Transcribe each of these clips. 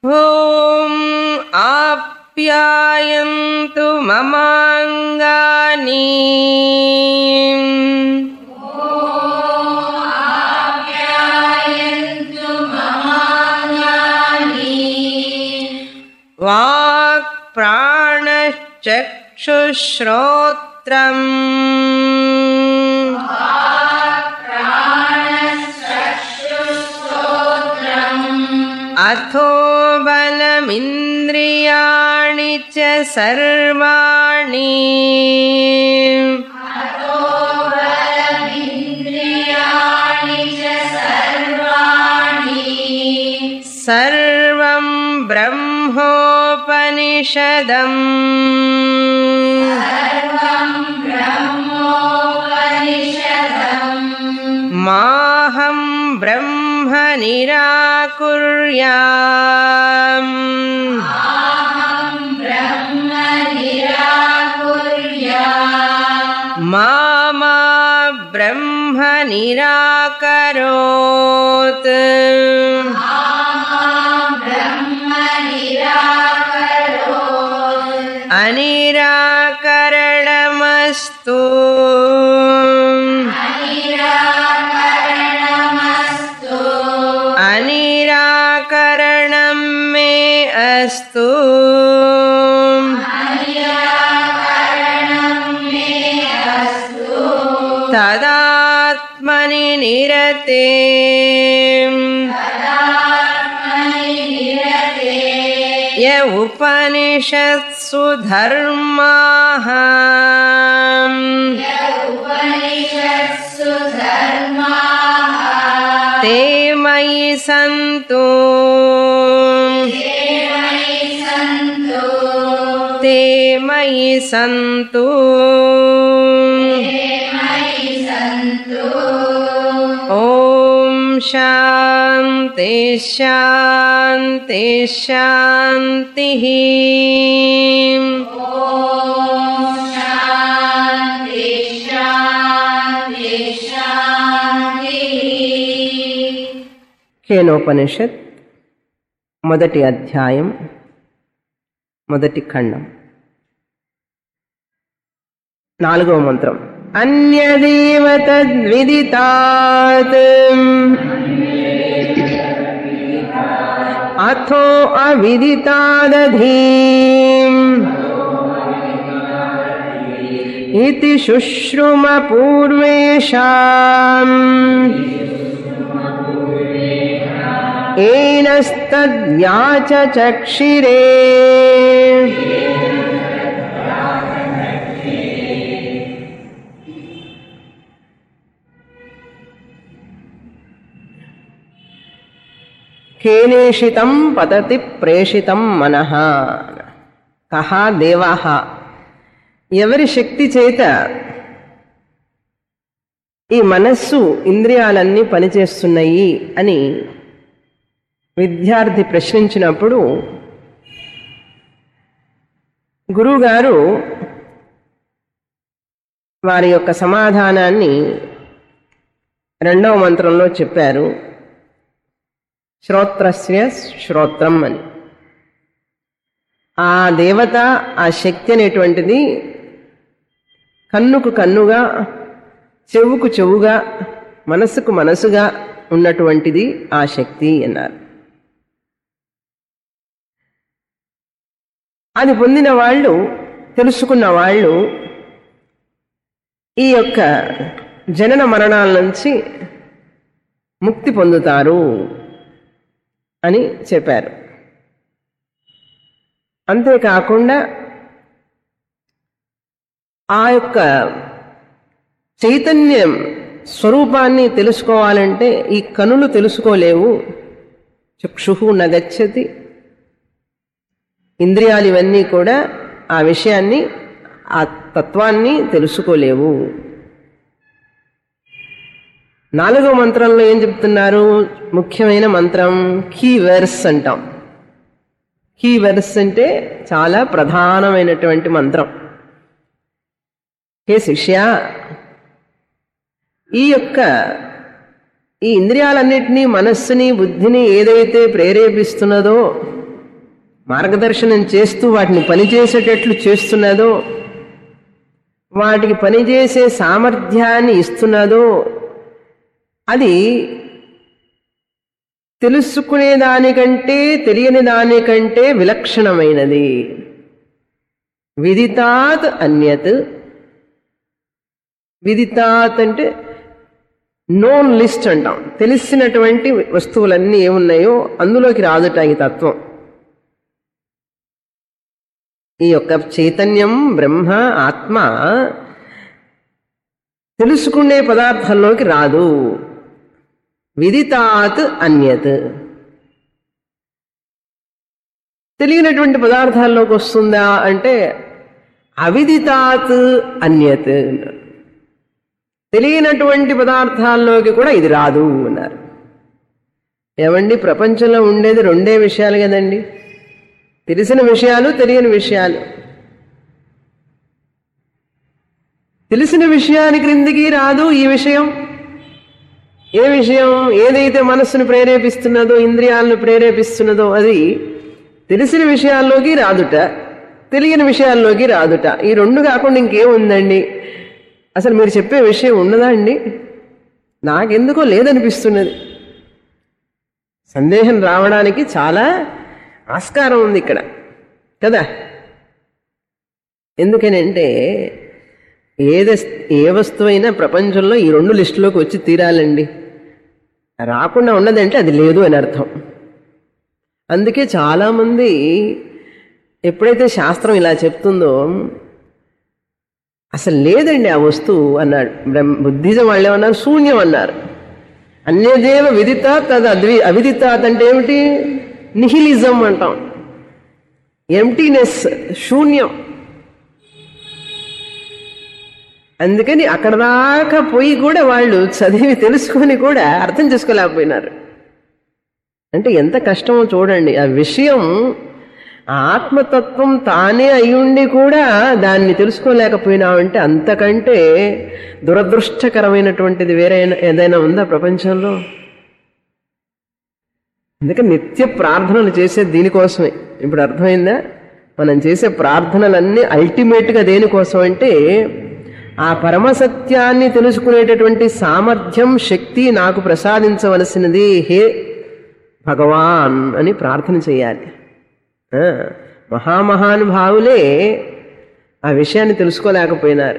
ॐ आप्यायन्तु ममाङ्गानि वाक् प्राणश्चक्षुश्रोत्रम् अथो बलमिन्द्रियाणि च सर्वाणि सर्वं ब्रह्मोपनिषदम् माहं ब्रह्म निराकुर्याम् मा मा ब्रह्म निराकरोत् अनिराकरणमस्तु अनिराकरणं मे अस्तु तदात्मनि निरते य उपनिषत्सु धर्माः ते मयि सन्तु ते मयि सन्तु ॐ शान्ति शान्ति शान्तिः కేనోపనిషత్ మొదటి అధ్యాయం మొదటి ఖండం నాలుగవ మంత్రం అన్యదేవ తద్విదితాత్ అథో అవిదితాదధీ इति शुश्रुम पूर्वेषाम् एनस्तद्व्याचचक्षिरे కేనేషితం పతతి ప్రేషితం మనః కహ దేవాహ ఎవరి శక్తి చేత ఈ మనస్సు ఇంద్రియాలన్నీ పనిచేస్తున్నాయి అని విద్యార్థి ప్రశ్నించినప్పుడు గురువుగారు వారి యొక్క సమాధానాన్ని రెండవ మంత్రంలో చెప్పారు శ్రోత్రస్య శ్రోత్రం అని ఆ దేవత ఆ శక్తి అనేటువంటిది కన్నుకు కన్నుగా చెవుకు చెవుగా మనసుకు మనసుగా ఉన్నటువంటిది ఆ శక్తి అన్నారు అది పొందిన వాళ్ళు తెలుసుకున్న వాళ్ళు ఈ యొక్క జనన మరణాల నుంచి ముక్తి పొందుతారు అని చెప్పారు అంతేకాకుండా ఆ యొక్క చైతన్యం స్వరూపాన్ని తెలుసుకోవాలంటే ఈ కనులు తెలుసుకోలేవు చక్షు నగచ్చతి ఇంద్రియాలు ఇవన్నీ కూడా ఆ విషయాన్ని ఆ తత్వాన్ని తెలుసుకోలేవు నాలుగో మంత్రంలో ఏం చెప్తున్నారు ముఖ్యమైన మంత్రం కీ వెర్స్ అంటాం కీ వెర్స్ అంటే చాలా ప్రధానమైనటువంటి మంత్రం హే శిష్య ఈ యొక్క ఈ ఇంద్రియాలన్నిటినీ మనస్సుని బుద్ధిని ఏదైతే ప్రేరేపిస్తున్నదో మార్గదర్శనం చేస్తూ వాటిని పనిచేసేటట్లు చేస్తున్నదో వాటికి పనిచేసే సామర్థ్యాన్ని ఇస్తున్నదో అది తెలుసుకునే దానికంటే తెలియని దానికంటే విలక్షణమైనది విదితాత్ అన్యత్ విదితాత్ అంటే నోన్ లిస్ట్ అంటాం తెలిసినటువంటి వస్తువులన్నీ ఏమున్నాయో అందులోకి రాదుట ఈ తత్వం ఈ యొక్క చైతన్యం బ్రహ్మ ఆత్మ తెలుసుకునే పదార్థంలోకి రాదు విదితాత్ అన్యత్ తెలియనటువంటి పదార్థాల్లోకి వస్తుందా అంటే అవిదితాత్ అన్యత్ అన్నారు తెలియనటువంటి పదార్థాల్లోకి కూడా ఇది రాదు అన్నారు ఏమండి ప్రపంచంలో ఉండేది రెండే విషయాలు కదండి తెలిసిన విషయాలు తెలియని విషయాలు తెలిసిన విషయాని క్రిందికి రాదు ఈ విషయం ఏ విషయం ఏదైతే మనస్సును ప్రేరేపిస్తున్నదో ఇంద్రియాలను ప్రేరేపిస్తున్నదో అది తెలిసిన విషయాల్లోకి రాదుట తెలియని విషయాల్లోకి రాదుట ఈ రెండు కాకుండా ఇంకేముందండి అసలు మీరు చెప్పే విషయం ఉన్నదా అండి నాకెందుకో లేదనిపిస్తున్నది సందేహం రావడానికి చాలా ఆస్కారం ఉంది ఇక్కడ కదా ఎందుకనంటే ఏద ఏ వస్తువైనా ప్రపంచంలో ఈ రెండు లిస్టులోకి వచ్చి తీరాలండి రాకుండా ఉన్నదంటే అది లేదు అని అర్థం అందుకే చాలామంది ఎప్పుడైతే శాస్త్రం ఇలా చెప్తుందో అసలు లేదండి ఆ వస్తువు అన్నాడు బ్రహ్మ బుద్ధిజం వాళ్ళు ఏమన్నారు శూన్యం అన్నారు అన్యదేవ విదిత తది అద్వి అవిదితాత్ అంటే ఏమిటి నిహిలిజం అంటాం ఎంటీనెస్ శూన్యం అందుకని అక్కడ దాకా పోయి కూడా వాళ్ళు చదివి తెలుసుకొని కూడా అర్థం చేసుకోలేకపోయినారు అంటే ఎంత కష్టమో చూడండి ఆ విషయం ఆ ఆత్మతత్వం తానే అయ్యుండి కూడా దాన్ని తెలుసుకోలేకపోయినామంటే అంతకంటే దురదృష్టకరమైనటువంటిది వేరే ఏదైనా ఉందా ప్రపంచంలో అందుకే నిత్య ప్రార్థనలు చేసే దీనికోసమే ఇప్పుడు అర్థమైందా మనం చేసే ప్రార్థనలన్నీ అల్టిమేట్గా దేనికోసం అంటే ఆ పరమసత్యాన్ని తెలుసుకునేటటువంటి సామర్థ్యం శక్తి నాకు ప్రసాదించవలసినది హే భగవాన్ అని ప్రార్థన చేయాలి ఆ, మహామహానుభావులే ఆ విషయాన్ని తెలుసుకోలేకపోయినారు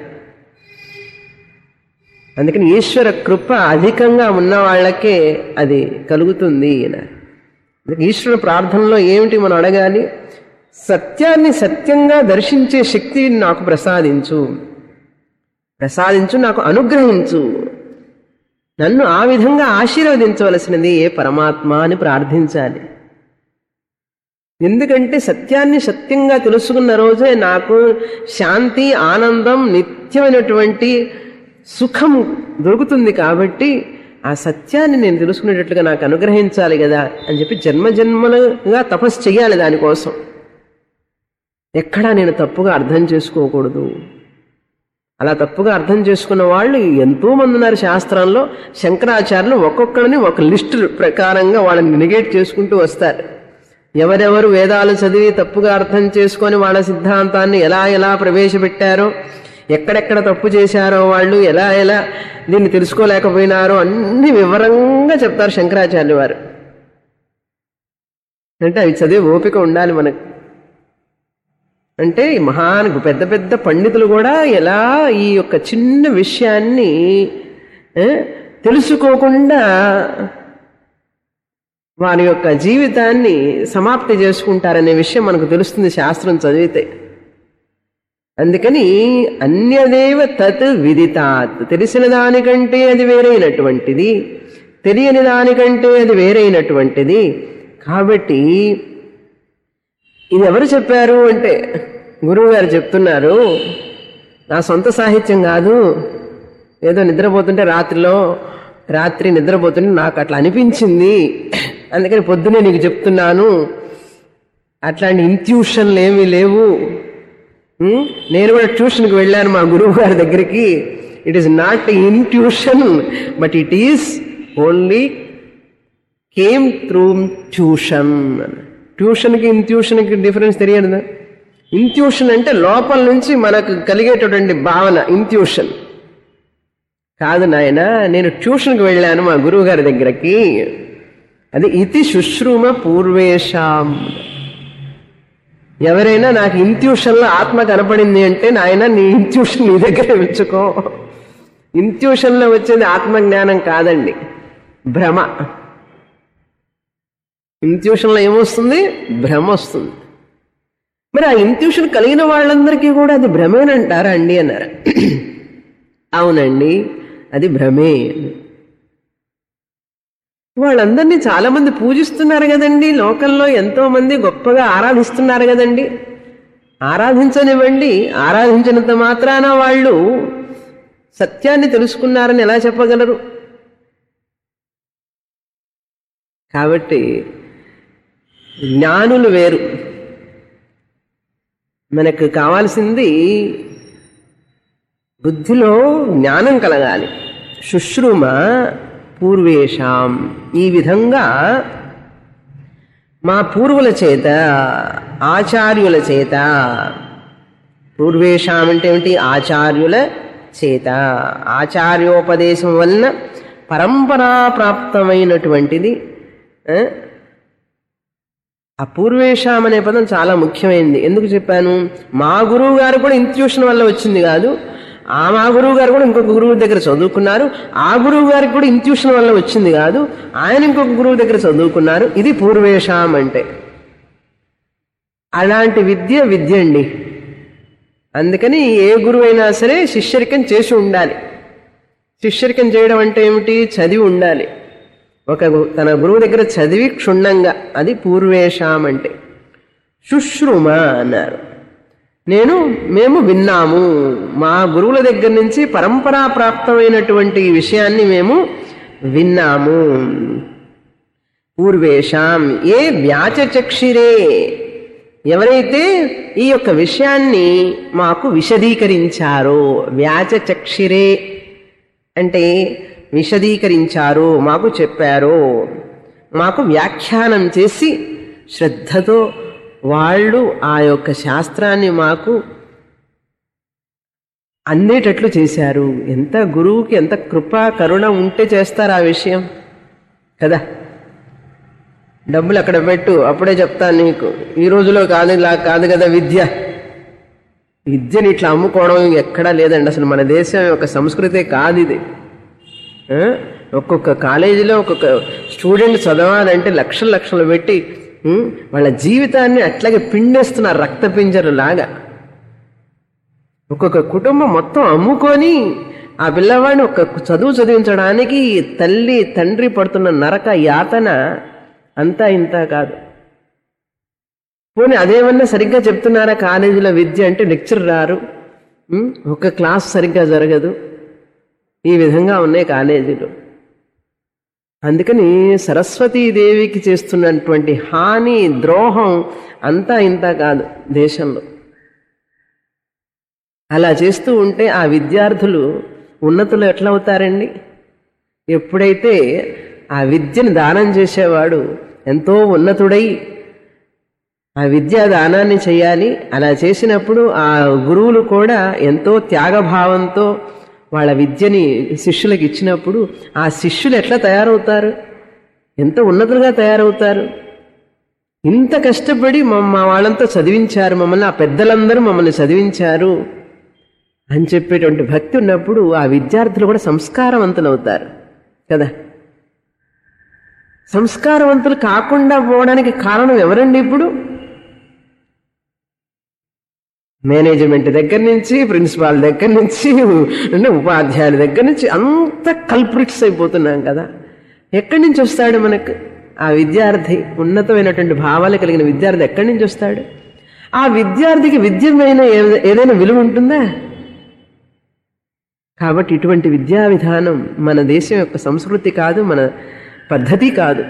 అందుకని ఈశ్వర కృప అధికంగా ఉన్న వాళ్ళకే అది కలుగుతుంది ఈయన అందుకే ఈశ్వర ప్రార్థనలో ఏమిటి మనం అడగాలి సత్యాన్ని సత్యంగా దర్శించే శక్తిని నాకు ప్రసాదించు ప్రసాదించు నాకు అనుగ్రహించు నన్ను ఆ విధంగా ఆశీర్వదించవలసినది ఏ పరమాత్మ అని ప్రార్థించాలి ఎందుకంటే సత్యాన్ని సత్యంగా తెలుసుకున్న రోజే నాకు శాంతి ఆనందం నిత్యమైనటువంటి సుఖం దొరుకుతుంది కాబట్టి ఆ సత్యాన్ని నేను తెలుసుకునేటట్లుగా నాకు అనుగ్రహించాలి కదా అని చెప్పి జన్మ జన్మలుగా తపస్సు చేయాలి దానికోసం ఎక్కడా నేను తప్పుగా అర్థం చేసుకోకూడదు అలా తప్పుగా అర్థం చేసుకున్న వాళ్ళు ఎంతో మంది ఉన్నారు శాస్త్రంలో శంకరాచార్యులు ఒక్కొక్కరిని ఒక లిస్టు ప్రకారంగా వాళ్ళని నిగేట్ చేసుకుంటూ వస్తారు ఎవరెవరు వేదాలు చదివి తప్పుగా అర్థం చేసుకొని వాళ్ళ సిద్ధాంతాన్ని ఎలా ఎలా ప్రవేశపెట్టారో ఎక్కడెక్కడ తప్పు చేశారో వాళ్ళు ఎలా ఎలా దీన్ని తెలుసుకోలేకపోయినారో అన్ని వివరంగా చెప్తారు శంకరాచార్య వారు అంటే అవి చదివే ఓపిక ఉండాలి మనకు అంటే ఈ మహాన్ పెద్ద పెద్ద పండితులు కూడా ఎలా ఈ యొక్క చిన్న విషయాన్ని ఏ, తెలుసుకోకుండా వారి యొక్క జీవితాన్ని సమాప్తి చేసుకుంటారనే విషయం మనకు తెలుస్తుంది శాస్త్రం చదివితే అందుకని అన్యదేవ తత్ విదితాత్ తెలిసిన దానికంటే అది వేరైనటువంటిది తెలియని దానికంటే అది వేరైనటువంటిది కాబట్టి ఇది ఎవరు చెప్పారు అంటే గురువు గారు చెప్తున్నారు నా సొంత సాహిత్యం కాదు ఏదో నిద్రపోతుంటే రాత్రిలో రాత్రి నిద్రపోతుంటే నాకు అట్లా అనిపించింది అందుకని పొద్దునే నీకు చెప్తున్నాను అట్లాంటి ఇంట్యూషన్లు ఏమీ లేవు ఉం? నేను కూడా ట్యూషన్కి వెళ్ళాను మా గురువు గారి దగ్గరికి it is not intuition but it is only came through tuition ట్యూషన్కి ఇంట్యూషన్కి డిఫరెన్స్ తెలియదు ఇంట్యూషన్ అంటే లోపల నుంచి మనకు కలిగేటటువంటి భావన ఇంట్యూషన్ కాదు నాయన నేను ట్యూషన్కి వెళ్ళాను మా గురువు గారి దగ్గరకి అది ఇతి శుశ్రూమ పూర్వేషాం ఎవరైనా నాకు ఇంట్యూషన్లో ఆత్మ కనపడింది అంటే నాయన నీ ఇంట్యూషన్ నీ దగ్గర ఉంచుకో ఇంట్యూషన్లో వచ్చేది ఆత్మజ్ఞానం కాదండి భ్రమ ఇంట్యూషన్లో ఏమొస్తుంది భ్రమ వస్తుంది మరి ఆ ఇంట్యూషన్ కలిగిన వాళ్ళందరికీ కూడా అది భ్రమేనంటారా అండి అన్నారు అవునండి అది భ్రమే వాళ్ళందరినీ చాలా మంది పూజిస్తున్నారు కదండి లోకంలో ఎంతో మంది గొప్పగా ఆరాధిస్తున్నారు కదండి ఆరాధించనివ్వండి ఆరాధించినంత మాత్రాన వాళ్ళు సత్యాన్ని తెలుసుకున్నారని ఎలా చెప్పగలరు కాబట్టి జ్ఞానులు వేరు మనకు కావాల్సింది బుద్ధిలో జ్ఞానం కలగాలి శుశ్రూమ పూర్వేషాం ఈ విధంగా మా పూర్వుల చేత ఆచార్యుల చేత పూర్వేషాం అంటే ఏమిటి ఆచార్యుల చేత ఆచార్యోపదేశం వలన పరంపరా ప్రాప్తమైనటువంటిది ఆ, ఆ పూర్వేషాం అనే పదం చాలా ముఖ్యమైనది ఎందుకు చెప్పాను మా గురువు గారు కూడా ఇన్స్టిట్యూషన్ వల్ల వచ్చింది కాదు ఆ మా గురువు గారు కూడా ఇంకొక గురువు దగ్గర చదువుకున్నారు ఆ గురువు గారికి కూడా ఇంట్యూషన్ వల్ల వచ్చింది కాదు ఆయన ఇంకొక గురువు దగ్గర చదువుకున్నారు ఇది పూర్వేషాం అంటే అలాంటి విద్య విద్య అండి అందుకని ఏ గురువు అయినా సరే శిష్యరికం చేసి ఉండాలి శిష్యరికం చేయడం అంటే ఏమిటి చదివి ఉండాలి ఒక గు- తన గురువు దగ్గర చదివి క్షుణ్ణంగా అది పూర్వేషాం అంటే శుశ్రుమ అన్నారు నేను మేము విన్నాము మా గురువుల దగ్గర నుంచి పరంపరా ప్రాప్తమైనటువంటి ఈ విషయాన్ని మేము విన్నాము పూర్వేషాం ఏ వ్యాచచక్షిరే ఎవరైతే ఈ యొక్క విషయాన్ని మాకు విశదీకరించారో వ్యాచచక్షిరే అంటే విశదీకరించారు మాకు చెప్పారు మాకు వ్యాఖ్యానం చేసి శ్రద్ధతో వాళ్ళు ఆ యొక్క శాస్త్రాన్ని మాకు అందేటట్లు చేశారు ఎంత గురువుకి ఎంత కృప కరుణ ఉంటే చేస్తారు ఆ విషయం కదా డబ్బులు అక్కడ పెట్టు అప్పుడే చెప్తాను నీకు ఈ రోజులో కాదు ఇలా కాదు కదా విద్య విద్యని ఇట్లా అమ్ముకోవడం ఎక్కడా లేదండి అసలు మన దేశం యొక్క సంస్కృతే కాదు ఇది ఆ? ఒక్కొక్క కాలేజీలో ఒక్కొక్క స్టూడెంట్ చదవాలంటే లక్షలు లక్షలు పెట్టి ఉం, వాళ్ళ జీవితాన్ని అట్లాగే పిండేస్తున్నారు రక్త పింజరు లాగా ఒక్కొక్క కుటుంబం మొత్తం అమ్ముకొని ఆ పిల్లవాడిని ఒక చదువు చదివించడానికి తల్లి తండ్రి పడుతున్న నరక యాతన అంతా ఇంత కాదు పోనీ అదేమన్నా సరిగ్గా చెప్తున్నారా కాలేజీలో విద్య అంటే లెక్చర్ రారు ఉం? ఒక క్లాస్ సరిగ్గా జరగదు ఈ విధంగా ఉన్నాయి కాలేజీలు అందుకని సరస్వతీదేవికి చేస్తున్నటువంటి హాని ద్రోహం అంతా ఇంత కాదు దేశంలో అలా చేస్తూ ఉంటే ఆ విద్యార్థులు ఉన్నతులు ఎట్లా అవుతారండి ఎప్పుడైతే ఆ విద్యను దానం చేసేవాడు ఎంతో ఉన్నతుడై ఆ విద్యా దానాన్ని చేయాలి అలా చేసినప్పుడు ఆ గురువులు కూడా ఎంతో త్యాగభావంతో వాళ్ళ విద్యని శిష్యులకు ఇచ్చినప్పుడు ఆ శిష్యులు ఎట్లా తయారవుతారు ఎంత ఉన్నతులుగా తయారవుతారు ఇంత కష్టపడి మా- మా వాళ్ళంతా చదివించారు మమ్మల్ని ఆ పెద్దలందరూ మమ్మల్ని చదివించారు అని చెప్పేటువంటి భక్తి ఉన్నప్పుడు ఆ విద్యార్థులు కూడా సంస్కారవంతులు అవుతారు కదా సంస్కారవంతులు కాకుండా పోవడానికి కారణం ఎవరండి ఇప్పుడు మేనేజ్మెంట్ దగ్గర నుంచి ప్రిన్సిపాల్ దగ్గర నుంచి అంటే ఉపాధ్యాయుల దగ్గర నుంచి అంత కల్ప్రిట్స్ అయిపోతున్నాం కదా ఎక్కడి నుంచి వస్తాడు మనకు ఆ విద్యార్థి ఉన్నతమైనటువంటి భావాలు కలిగిన విద్యార్థి ఎక్కడి నుంచి వస్తాడు ఆ విద్యార్థికి విద్య పైన ఏ- ఏదైనా విలువ ఉంటుందా కాబట్టి ఇటువంటి విద్యా విధానం మన దేశం యొక్క సంస్కృతి కాదు మన పద్ధతి కాదు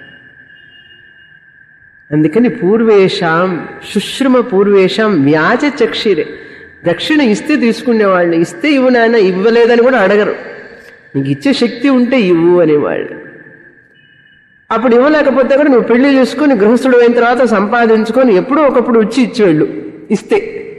అందుకని పూర్వేషాం శుశ్రుమ పూర్వేషాం వ్యాజ చక్షిరే దక్షిణ ఇస్తే తీసుకునేవాళ్ళు ఇస్తే ఇవ్వు నాయన ఇవ్వలేదని కూడా అడగరు నీకు ఇచ్చే శక్తి ఉంటే ఇవ్వు అనేవాళ్ళు అప్పుడు ఇవ్వలేకపోతే కూడా నువ్వు పెళ్లి చేసుకుని గృహస్థుడు అయిన తర్వాత సంపాదించుకొని ఎప్పుడో ఒకప్పుడు వచ్చి ఇచ్చేళ్ళు ఇస్తే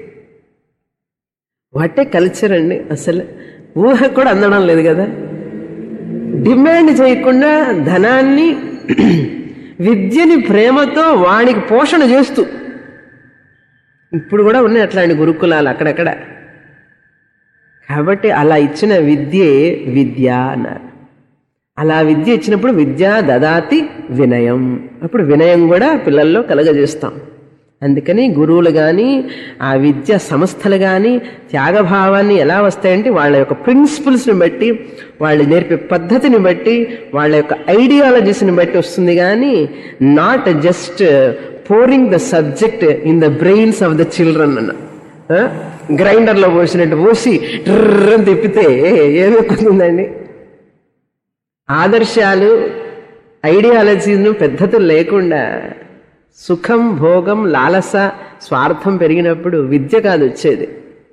వాటే కల్చర్ అండి అసలు ఊహ కూడా అందడం లేదు కదా డిమాండ్ చేయకుండా ధనాన్ని విద్యని ప్రేమతో వాడికి పోషణ చేస్తూ ఇప్పుడు కూడా ఉన్నాయి అట్లాంటి గురుకులాలు అక్కడక్కడ కాబట్టి అలా ఇచ్చిన విద్యే విద్య అన్నారు అలా విద్య ఇచ్చినప్పుడు విద్య దదాతి వినయం అప్పుడు వినయం కూడా పిల్లల్లో కలగజేస్తాం అందుకని గురువులు కానీ ఆ విద్య సంస్థలు కానీ త్యాగభావాన్ని ఎలా వస్తాయంటే వాళ్ళ యొక్క ప్రిన్సిపల్స్ని బట్టి వాళ్ళు నేర్పే పద్ధతిని బట్టి వాళ్ళ యొక్క ఐడియాలజీస్ని బట్టి వస్తుంది కానీ not just pouring the subject in the brains of the children అన్న గ్రైండర్లో పోసినట్టు పోసి ట్రని తిప్పితే ఏమెక్కుతుందండి ఆదర్శాలు ఐడియాలజీను పద్ధతులు లేకుండా సుఖం భోగం లాలస స్వార్థం పెరిగినప్పుడు విద్య కాదు వచ్చేది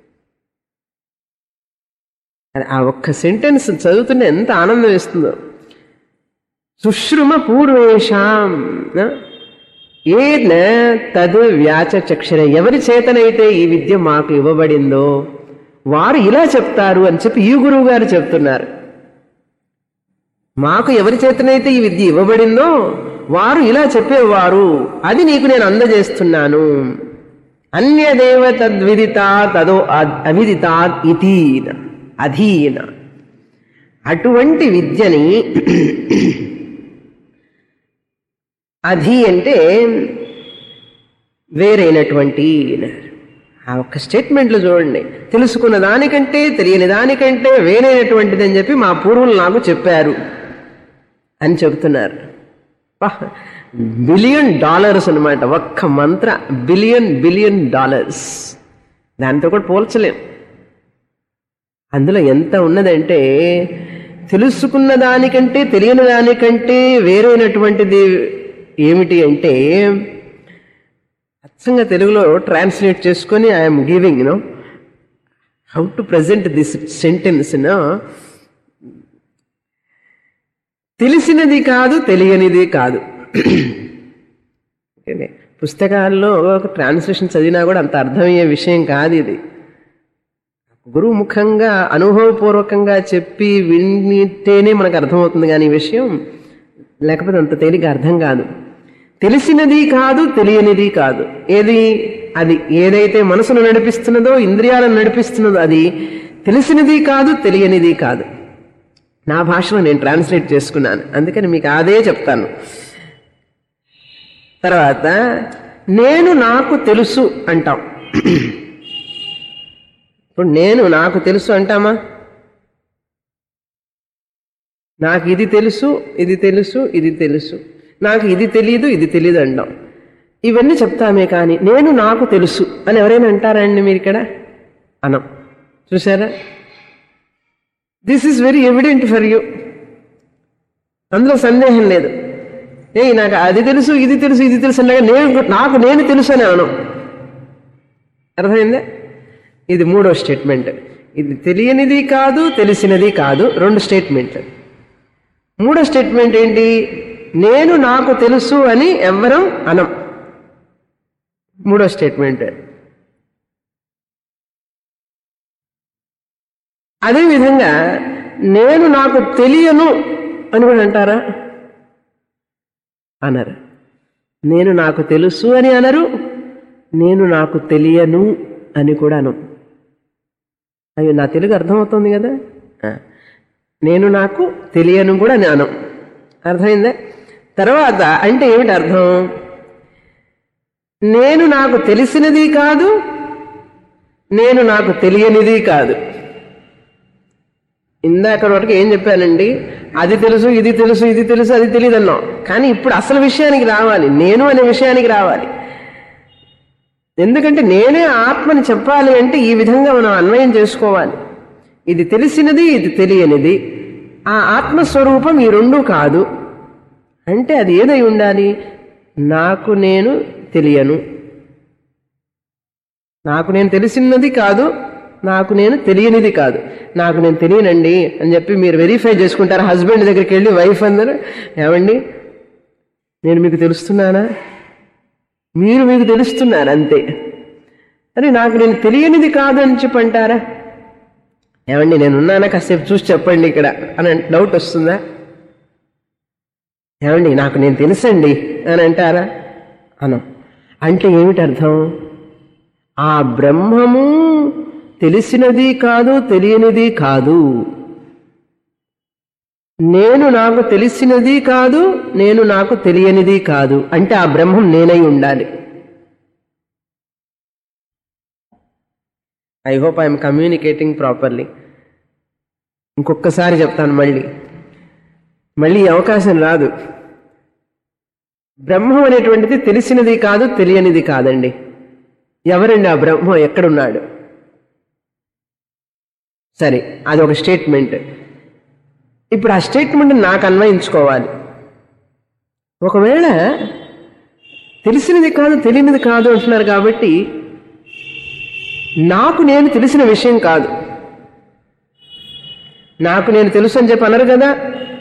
ఆ ఒక్క సెంటెన్స్ చదువుతుంటే ఎంత ఆనందం వేస్తుందో సుశ్రుమ పూర్వేషాం ఏన తదు వ్యాచక్షర ఎవరి చేతనైతే ఈ విద్య మాకు ఇవ్వబడిందో వారు ఇలా చెప్తారు అని చెప్పి ఈ గురువు గారు చెప్తున్నారు మాకు ఎవరి చేతనైతే ఈ విద్య ఇవ్వబడిందో వారు ఇలా చెప్పేవారు అది నీకు నేను అందజేస్తున్నాను అన్యదేవ తద్విదితా తదో అవిదితా ఇతీన అధీన అటువంటి విద్యని అధి అంటే వేరైనటువంటి ఆ ఒక్క స్టేట్మెంట్లు చూడండి తెలుసుకున్న దానికంటే తెలియని దానికంటే వేరైనటువంటిది అని చెప్పి మా పూర్వులు నాకు చెప్పారు అని చెబుతున్నారు బిలియన్ డాలర్స్ అనమాట ఒక్క మంత్ర బిలియన్ బిలియన్ డాలర్స్ దాంతో కూడా పోల్చలేం అందులో ఎంత ఉన్నదంటే తెలుసుకున్న దానికంటే తెలియని దానికంటే వేరైనటువంటిది ఏమిటి అంటే అచ్చంగా తెలుగులో ట్రాన్స్లేట్ చేసుకొని I'm giving you know how to present this sentence తెలిసినది కాదు తెలియనిది కాదు పుస్తకాల్లో ట్రాన్స్లేషన్ చదివినా కూడా అంత అర్థమయ్యే విషయం కాదు ఇది గురువు ముఖంగా అనుభవపూర్వకంగా చెప్పి వింటేనే మనకు అర్థమవుతుంది కానీ ఈ విషయం లేకపోతే అంత తేలిక అర్థం కాదు తెలిసినది కాదు తెలియనిది కాదు ఏది అది ఏదైతే మనసును నడిపిస్తున్నదో ఇంద్రియాలను నడిపిస్తున్నదో అది తెలిసినది కాదు తెలియనిది కాదు నా భాషలో నేను ట్రాన్స్లేట్ చేసుకున్నాను అందుకని మీకు అదే చెప్తాను తర్వాత నేను నాకు తెలుసు అంటాం ఇప్పుడు నేను నాకు తెలుసు అంటామా నాకు ఇది తెలుసు ఇది తెలుసు ఇది తెలుసు నాకు ఇది తెలియదు ఇది తెలియదు అంటాం ఇవన్నీ చెప్తామే కానీ నేను నాకు తెలుసు అని ఎవరైనా అంటారండి మీరు ఇక్కడ అనం చూసారా this is very evident for you అందులో సందేహం లేదు ఏ నాకు అది తెలుసు ఇది తెలుసు ఇది తెలుసు అన్నాక నేను నాకు నేను తెలుసు అని అనం అర్థమైందా ఇది మూడో స్టేట్మెంట్ ఇది తెలియనిది కాదు తెలిసినది కాదు రెండు స్టేట్మెంట్లు మూడో స్టేట్మెంట్ ఏంటి నేను నాకు తెలుసు అని ఎవ్వరం అనం మూడో స్టేట్మెంట్ అదేవిధంగా నేను నాకు తెలియను అని కూడా అంటారా అనరు నేను నాకు తెలుసు అని అనరు నేను నాకు తెలియను అని కూడా అను అయ్యో నా తెలుగు అర్థమవుతుంది కదా ఆ. నేను నాకు తెలియను కూడా అని అనం అర్థమైందా తర్వాత అంటే ఏమిటి అర్థం నేను నాకు తెలిసినది కాదు నేను నాకు తెలియనిది కాదు ఇందాక వరకు ఏం చెప్పానండి అది తెలుసు ఇది తెలుసు ఇది తెలుసు అది తెలియదు అన్నాం కానీ ఇప్పుడు అసలు విషయానికి రావాలి నేను అనే విషయానికి రావాలి ఎందుకంటే నేనే ఆత్మని చెప్పాలి అంటే ఈ విధంగా మనం అన్వయం చేసుకోవాలి ఇది తెలిసినది ఇది తెలియనిది ఆ ఆత్మస్వరూపం ఈ రెండు కాదు అంటే అది ఏదై ఉండాలి నాకు నేను తెలియను నాకు నేను తెలిసినది కాదు నాకు నేను తెలియనిది కాదు నాకు నేను తెలియనండి అని చెప్పి మీరు వెరిఫై చేసుకుంటారు హస్బెండ్ దగ్గరికి వెళ్ళి వైఫ్ అందరూ ఏమండి నేను మీకు తెలుస్తున్నానా మీరు మీకు తెలుస్తున్నారు అంతే అరే నాకు నేను తెలియనిది కాదు అని చెప్పంటారా ఏమండి నేను ఉన్నానా కాసేపు చూసి చెప్పండి ఇక్కడ అని డౌట్ వస్తుందా ఏమండి నాకు నేను తెలుసండి అని అంటారా అనం అంటే ఏమిటి అర్థం ఆ బ్రహ్మము తెలిసినది కాదు తెలియనిది కాదు నేను నాకు తెలిసినది కాదు నేను నాకు తెలియనిది కాదు అంటే ఆ బ్రహ్మం నేనై ఉండాలి I hope I'm communicating properly ఇంకొకసారి చెప్తాను మళ్ళీ మళ్ళీ ఈ అవకాశం రాదు బ్రహ్మం అనేటువంటిది తెలిసినది కాదు తెలియనిది కాదండి ఎవరండి ఆ బ్రహ్మం ఎక్కడున్నాడు సరే అది ఒక స్టేట్మెంట్ ఇప్పుడు ఆ స్టేట్మెంట్ నాకు అన్వయించుకోవాలి ఒకవేళ తెలిసినది కాదు తెలియనిది కాదు అంటున్నారు కాబట్టి నాకు నేను తెలిసిన విషయం కాదు నాకు నేను తెలుసు అని చెప్పి అనరు కదా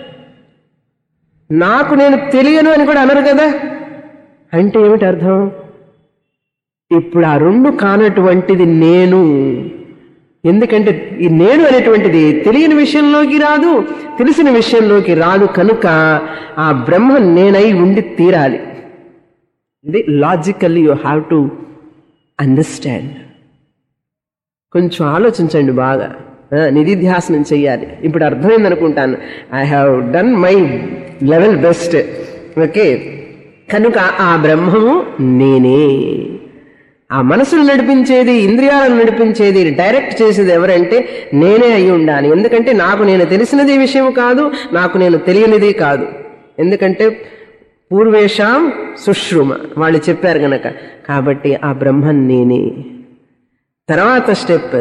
నాకు నేను తెలియను అని కూడా అనరు కదా అంటే ఏమిటి అర్థం ఇప్పుడు ఆ రెండు కానటువంటిది నేను ఎందుకంటే ఈ నేను అనేటువంటిది తెలియని విషయంలోకి రాదు తెలిసిన విషయంలోకి రాదు కనుక ఆ బ్రహ్మ నేనై ఉండి తీరాలి ఇది logically you have to understand కొంచెం ఆలోచించండి బాగా ఆ, నిధిధ్యాసనం చెయ్యాలి ఇప్పుడు అర్థమైంది అనుకుంటాను I have done my level best okay కనుక ఆ బ్రహ్మము నేనే ఆ మనసును నడిపించేది ఇంద్రియాలను నడిపించేది డైరెక్ట్ చేసేది ఎవరంటే నేనే అయి ఉండాలి ఎందుకంటే నాకు నేను తెలిసినది విషయం కాదు నాకు నేను తెలియనిది కాదు ఎందుకంటే పూర్వేషాం సుశ్రుమ వాళ్ళు చెప్పారు గనక కాబట్టి ఆ బ్రహ్మం నేనే తర్వాత స్టెప్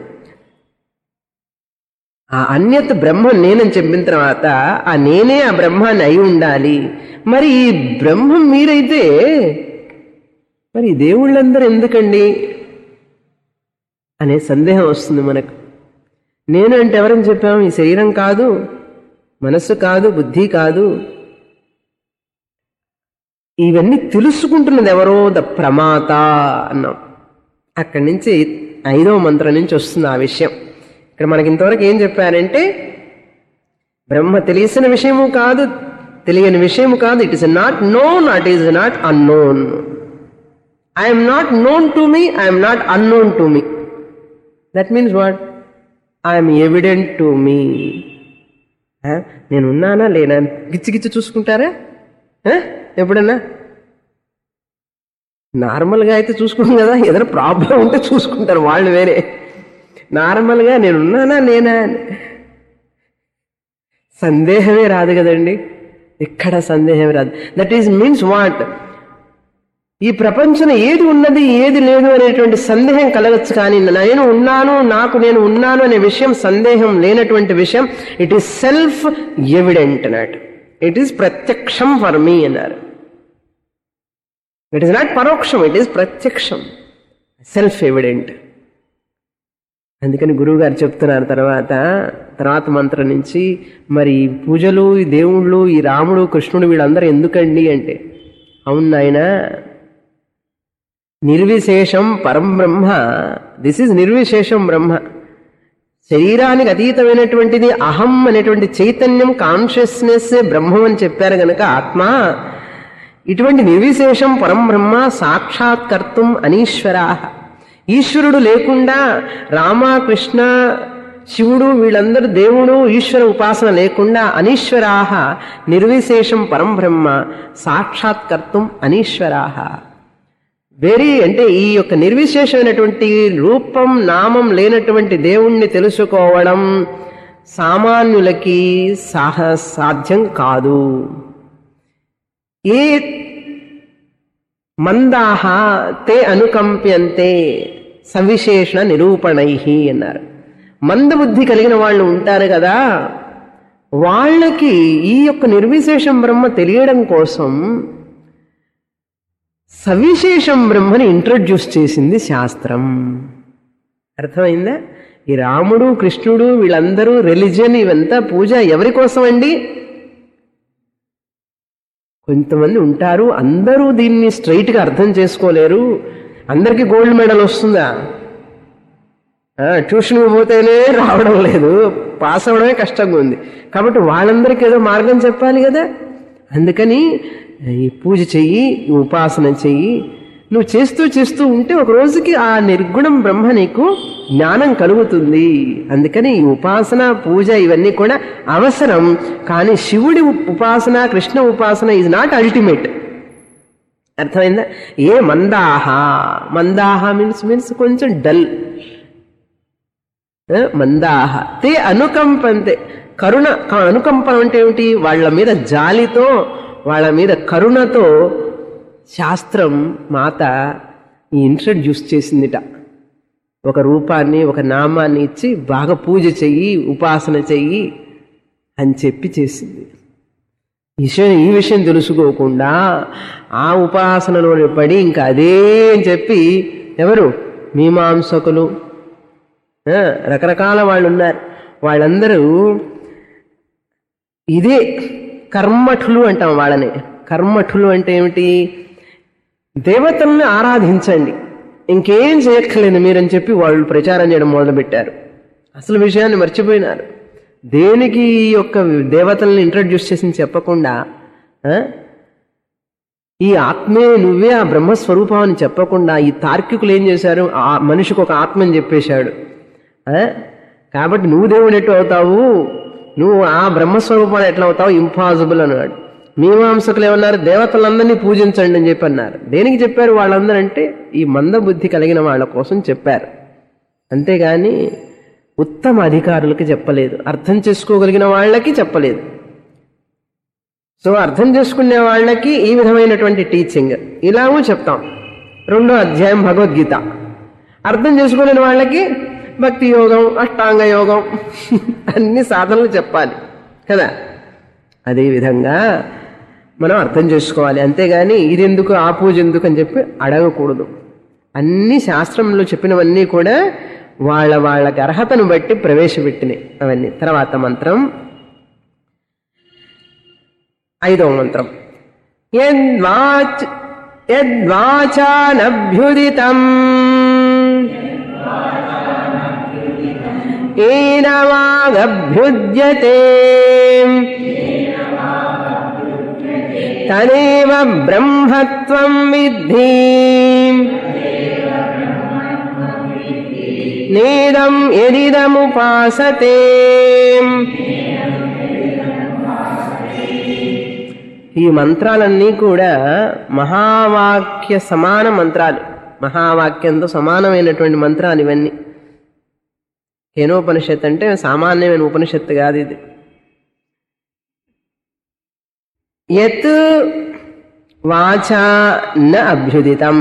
ఆ అన్యత్ బ్రహ్మం నేనని చెప్పిన తర్వాత ఆ నేనే ఆ బ్రహ్మాన్ని అయి ఉండాలి మరి ఈ బ్రహ్మం మీరైతే మరి ఈ దేవుళ్ళందరూ ఎందుకండి అనే సందేహం వస్తుంది మనకు నేను అంటే ఎవరని చెప్పాము ఈ శరీరం కాదు మనస్సు కాదు బుద్ధి కాదు ఇవన్నీ తెలుసుకుంటున్నది ఎవరో ద ప్రమాత అన్నాం అక్కడి నుంచి ఐదవ మంత్రం నుంచి వస్తుంది ఆ విషయం ఇక్కడ మనకి ఇంతవరకు ఏం చెప్పారంటే బ్రహ్మ తెలిసిన విషయము కాదు తెలియని విషయము కాదు it is not known at is not unknown I'm not known to me I'm not unknown to me that means what I'm evident to me నేను ఉన్నానా లేనా గిచ్చి గిచ్చి చూసుకుంటారా ఆ? ఎప్పుడన్నా నార్మల్గా అయితే చూసుకుంటాం కదా ఏదైనా ప్రాబ్లం ఉంటే చూసుకుంటారు వాళ్ళు వేరే నార్మల్గా నేను ఉన్నానా లేనా అని సందేహమే రాదు కదండి ఎక్కడ సందేహమే రాదు దట్ ఈస్ మీన్స్ వాట్ ఈ ప్రపంచం ఏది ఉన్నది ఏది లేదు అనేటువంటి సందేహం కలగచ్చు కానీ నేను ఉన్నాను నాకు నేను ఉన్నాను అనే విషయం సందేహం లేనటువంటి విషయం ఇట్ ఈస్ సెల్ఫ్ ఎవిడెంట్ అన్నట్టు ఇట్ ఈస్ ప్రత్యక్షం ఫర్ మీ అన్నారు ఇట్ ఈస్ నాట్ పరోక్షం ఇట్ ఈస్ ప్రత్యక్షం సెల్ఫ్ ఎవిడెంట్ అందుకని గురువు గారు చెప్తున్నారు తర్వాత తర్వాత మంత్రం నుంచి మరి ఈ పూజలు ఈ దేవుళ్ళు ఈ రాముడు కృష్ణుడు వీళ్ళందరూ ఎందుకండి అంటే అవును నాయనా నిర్విశేషం పరం బ్రహ్మ దిస్ ఇస్ నిర్విశేషం బ్రహ్మ శరీరానికి అతీతమైనటువంటిది అహం అనేటువంటి చైతన్యం కాన్షియస్నెస్ బ్రహ్మం అని చెప్పారు గనక ఆత్మ ఇటువంటి నిర్విశేషం పరం బ్రహ్మ సాక్షాత్కర్తం అనీశ్వరా ఈశ్వరుడు లేకుండా రామ కృష్ణ శివుడు వీళ్ళందరూ దేవుడు ఈశ్వర ఉపాసన లేకుండా అనీశ్వరాహ నిర్విశేషం పరం బ్రహ్మ సాక్షాత్కర్తం అనీశ్వరాహ వెరీ అంటే ఈ యొక్క నిర్విశేషమైనటువంటి రూపం నామం లేనటువంటి దేవుణ్ణి తెలుసుకోవడం సామాన్యులకి సాహ సాధ్యం కాదు ఏ మందాహ తే అనుకంప్యంతే సవిశేషణ నిరూపణై అన్నారు మందబుద్ధి కలిగిన వాళ్ళు ఉంటారు కదా వాళ్ళకి ఈ యొక్క నిర్విశేషం బ్రహ్మ తెలియడం కోసం సవిశేషం బ్రహ్మని ఇంట్రడ్యూస్ చేసింది శాస్త్రం అర్థమైందా ఈ రాముడు కృష్ణుడు వీళ్ళందరూ రిలిజన్ ఇవంతా పూజ ఎవరి కోసం అండి కొంతమంది ఉంటారు అందరూ దీన్ని స్ట్రైట్గా అర్థం చేసుకోలేరు అందరికీ గోల్డ్ మెడల్ వస్తుందా ఆ, ట్యూషన్కి పోతేనే రావడం లేదు పాస్ అవ్వడమే కష్టంగా ఉంది కాబట్టి వాళ్ళందరికీ ఏదో మార్గం చెప్పాలి కదా అందుకని ఈ పూజ చెయ్యి ఈ ఉపాసన చెయ్యి నువ్వు చేస్తూ చేస్తూ ఉంటే ఒక రోజుకి ఆ నిర్గుణం బ్రహ్మ నీకు జ్ఞానం కలుగుతుంది అందుకని ఈ ఉపాసన పూజ ఇవన్నీ కూడా అవసరం కానీ శివుడి ఉపాసన కృష్ణ ఉపాసన ఈజ్ నాట్ అల్టిమేట్ అర్థమైందా ఏ మందాహ మందాహ మీన్స్ మీన్స్ కొంచెం డల్ ఆ, మందాహ తే అనుకంపంతే కరుణ క- అనుకంపం అంటే ఏమిటి వాళ్ళ మీద జాలితో వాళ్ళ మీద కరుణతో శాస్త్రం మాత ఇంట్రడ్యూస్ చేసిందిట ఒక రూపాన్ని ఒక నామాన్ని ఇచ్చి బాగా పూజ చెయ్యి ఉపాసన చెయ్యి అని చెప్పి చేసింది ఈ విషయం ఈ విషయం తెలుసుకోకుండా ఆ ఉపాసనలో పడి ఇంకా అదే అని చెప్పి ఎవరు మీమాంసకులు ఆ, రకరకాల వాళ్ళు ఉన్నారు వాళ్ళందరూ ఇదే కర్మఠులు అంటాం వాళ్ళని కర్మఠులు అంటే ఏమిటి దేవతల్ని ఆరాధించండి ఇంకేం చేయక్కర్లేదు మీరని చెప్పి వాళ్ళు ప్రచారం చేయడం మొదలుపెట్టారు అసలు విషయాన్ని మర్చిపోయినారు దేనికి ఈ యొక్క దేవతల్ని ఇంట్రడ్యూస్ చేసి చెప్పకుండా ఆ, ఈ ఆత్మే నువ్వే ఆ బ్రహ్మస్వరూపం అని చెప్పకుండా ఈ తార్కికులు ఏం చేశారు ఆ మనిషికి ఒక ఆత్మ అని చెప్పేశాడు ఆ? కాబట్టి నువ్వు దేవుడు ఎటు అవుతావు నువ్వు ఆ బ్రహ్మస్వరూపాన్ని ఎట్లా అవుతావు ఇంపాసిబుల్ అన్నాడు మీమాంసకులు ఏమన్నారు దేవతలందరినీ పూజించండి అని చెప్పి అన్నారు దేనికి చెప్పారు వాళ్ళందరంటే ఈ మందబుద్ధి కలిగిన వాళ్ళ కోసం చెప్పారు అంతేగాని ఉత్తమ అధికారులకి చెప్పలేదు అర్థం చేసుకోగలిగిన వాళ్ళకి చెప్పలేదు సో అర్థం చేసుకునే వాళ్ళకి ఈ విధమైనటువంటి టీచింగ్ ఇలాగూ చెప్తాం రెండో అధ్యాయం భగవద్గీత అర్థం చేసుకోలేని వాళ్ళకి భక్తి యోగం అష్టాంగ యోగం అన్ని సాధనలు చెప్పాలి కదా అదేవిధంగా మనం అర్థం చేసుకోవాలి అంతేగాని ఇది ఎందుకు ఆ పూజ ఎందుకు అని చెప్పి అడగకూడదు అన్ని శాస్త్రంలో చెప్పినవన్నీ కూడా వాళ్ళ వాళ్ళకి అర్హతను బట్టి ప్రవేశపెట్టినాయి అవన్నీ తర్వాత మంత్రం ఐదవ మంత్రం యద్వాచ్ యద్వాచానభ్యుదితం ఏన వాగభ్యుజ్యతే తదేవ బ్రహ్మత్వం విద్ధి నేదం ఎదిదముపాసతే ఈ మంత్రాలన్నీ కూడా మహావాక్య సమాన మంత్రాలు మహావాక్యంతో సమానమైనటువంటి మంత్రాలు ఇవన్నీ కేనోపనిషత్ అంటే సామాన్యమైన ఉపనిషత్తు కాదు ఇది యత్ వాచా న అభ్యుదితం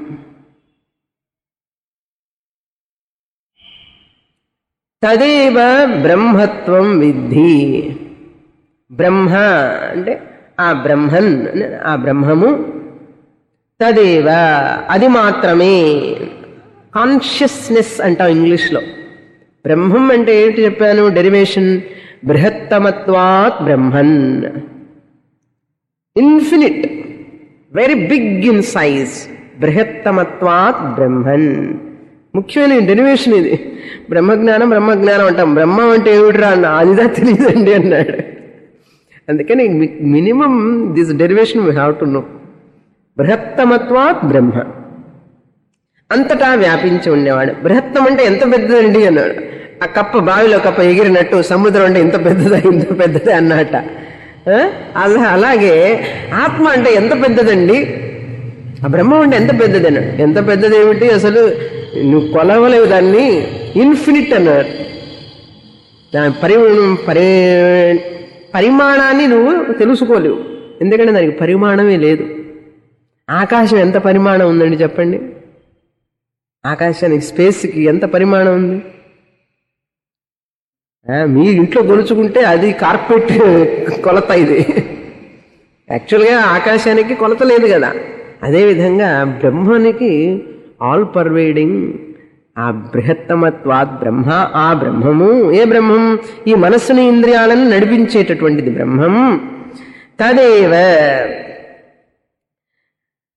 తదేవ బ్రహ్మత్వం విద్ధి బ్రహ్మ అంటే ఆ బ్రహ్మన్ ఆ బ్రహ్మము తదేవ అది మాత్రమే కాన్షియస్నెస్ అంటాం ఇంగ్లీష్లో బ్రహ్మం అంటే ఏంటి చెప్పాను డెరివేషన్ బృహత్తమత్వాత్ Brahman infinite very big in size బృహత్తమత్వాత్ బ్రహ్మన్ ముఖ్యమైన డెరివేషన్ ఇది బ్రహ్మజ్ఞానం బ్రహ్మజ్ఞానం అంటాం బ్రహ్మం అంటే ఏమిటిరా అన్న అదిదా తెలియదండి అన్నాడు అందుకని minimum this derivation we have to know బృహత్తమత్వాత్ బ్రహ్మ అంతటా వ్యాపించి ఉండేవాడు బృహత్తం అంటే ఎంత పెద్దదండి అన్నాడు ఆ కప్ప బావిలో కప్ప ఎగిరినట్టు సముద్రం అంటే ఇంత పెద్దదా ఇంత పెద్దదే అన్నట ఆ? అలా అలాగే ఆత్మ అంటే ఎంత పెద్దదండి ఆ బ్రహ్మ అంటే ఎంత పెద్దది అన్నాడు ఎంత పెద్దది ఏమిటి అసలు నువ్వు కొలవలేవు దాన్ని ఇన్ఫినిట్ అన్నాడు దాని పరి పరి పరిమాణాన్ని నువ్వు తెలుసుకోలేవు ఎందుకంటే దానికి పరిమాణమే లేదు ఆకాశం ఎంత పరిమాణం ఉందండి చెప్పండి ఆకాశానికి స్పేస్కి ఎంత పరిమాణం ఉంది ఆ, మీ ఇంట్లో కొలుచుకుంటే అది కార్పెట్ కొలత ఇది యాక్చువల్గా ఆకాశానికి కొలత లేదు కదా అదేవిధంగా బ్రహ్మానికి ఆల్ పర్వేడింగ్ ఆ బృహత్తమత్వాత్ బ్రహ్మ ఆ బ్రహ్మము ఏ బ్రహ్మం ఈ మనస్సుని ఇంద్రియాలను నడిపించేటటువంటిది బ్రహ్మం తదేవ